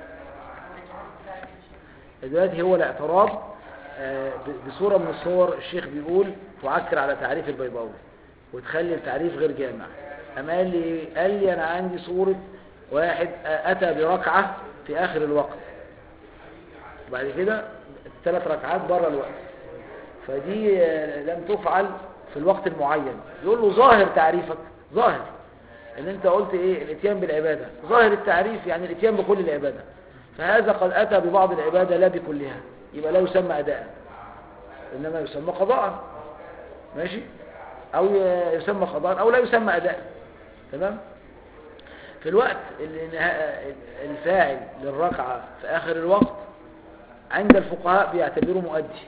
دلوقتي هو الاعتراض آه، ب- بصورة من الصور الشيخ بيقول تعكر على تعريف البيضاوي وتخلي التعريف غير جامع أما قال لي قال لي أنا عندي صورة واحد آه، أتى بركعة في آخر الوقت وبعد كده ثلاث ركعات بره الوقت فدي آه، لم تفعل في الوقت المعين يقول له ظاهر تعريفك ظاهر ان انت قلت ايه الاتيان بالعبادة ظاهر التعريف يعني الاتيان بكل العبادة فهذا قد اتى ببعض العبادة لا بكلها يبقى لا يسمى اداء انما يسمى قضاء ماشي او ي- يسمى قضاء او لا يسمى اداء تمام في الوقت اللي نها- الفاعل للركعة في اخر الوقت عند الفقهاء بيعتبره مؤدي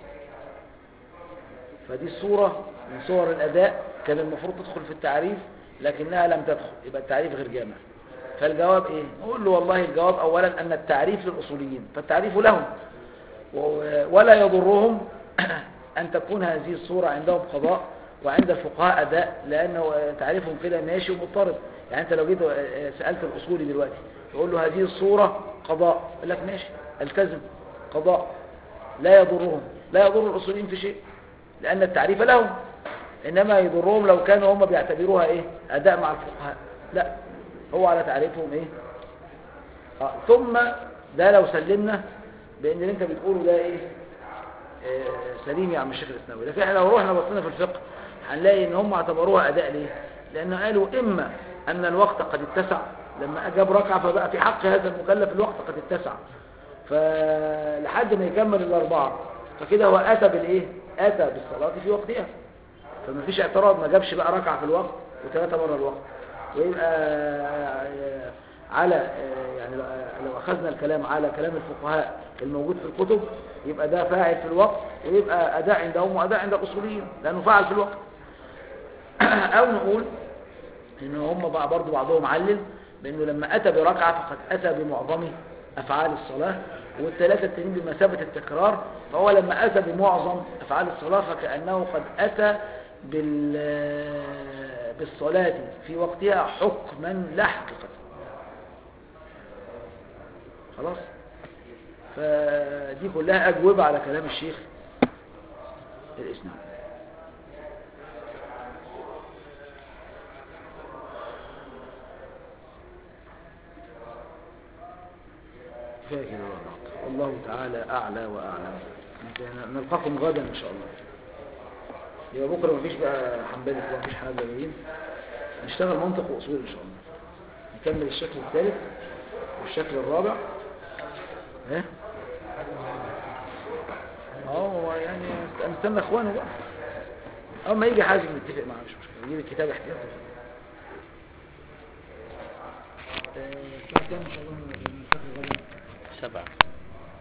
فدي الصورة من صور الأداء كان المفروض تدخل في التعريف لكنها لم تدخل يبقى التعريف غير جامع فالجواب ايه نقول له والله الجواب اولا ان التعريف للاصوليين فالتعريف لهم و- ولا يضرهم ان تكون هذه الصورة عندهم قضاء وعند الفقهاء اداء لانه تعريفهم كده ماشي ومضطرد يعني انت لو جيت سألت الاصولي دلوقتي تقول له هذه الصورة قضاء يقول لك ماشي التزم قضاء لا يضرهم لا يضر الاصوليين في شيء لان التعريف لهم انما يضرهم لو كانوا هم بيعتبروها ايه اداء مع الفقهاء لا هو على تعريفهم ايه آه. ثم ده لو سلمنا بان اللي انت بتقوله ده ايه آه سليم يا عم الشيخ الاسناوي لكن احنا لو رحنا بصينا في الفقه هنلاقي ان هم اعتبروها اداء ليه لان قالوا اما ان الوقت قد اتسع لما اجاب ركعه فبقى في حق هذا المكلف الوقت قد اتسع فلحد ما يكمل الاربعه فكده هو اتى بالايه اتى بالصلاه في وقتها فما فيش اعتراض ما جابش بقى ركعة في الوقت وثلاثة مرة الوقت ويبقى آه، على آه، يعني لو- لو أخذنا الكلام على كلام الفقهاء الموجود في الكتب يبقى ده فاعل في الوقت ويبقى أداء عندهم وأداء عند الأصوليين لأنه فاعل في الوقت أو نقول إن هم بقى برضو بعضهم علل بأنه لما أتى بركعة فقد أتى بمعظم أفعال الصلاة والثلاثة التانيين بمثابة التكرار فهو لما أتى بمعظم أفعال الصلاة فكأنه قد أتى بال بالصلاة في وقتها حكما لا حقيقة خلاص فدي كلها أجوبة على كلام الشيخ الإسلام كفاية كده والله. والله تعالى أعلى وأعلم نلقاكم غدا إن شاء الله يبقى بكرة مفيش بقى حنبلي ومفيش حنبليين نشتغل منطق وأصول إن شاء الله نكمل الشكل الثالث والشكل الرابع ايه اه هو يعني نستنى اخوانه بقى اول ما يجي حازم نتفق معاه مش مشكله يجيب الكتاب احتياطي آه، الساعة كام ان شاء الله من- من الشكل الرابع؟ سبعة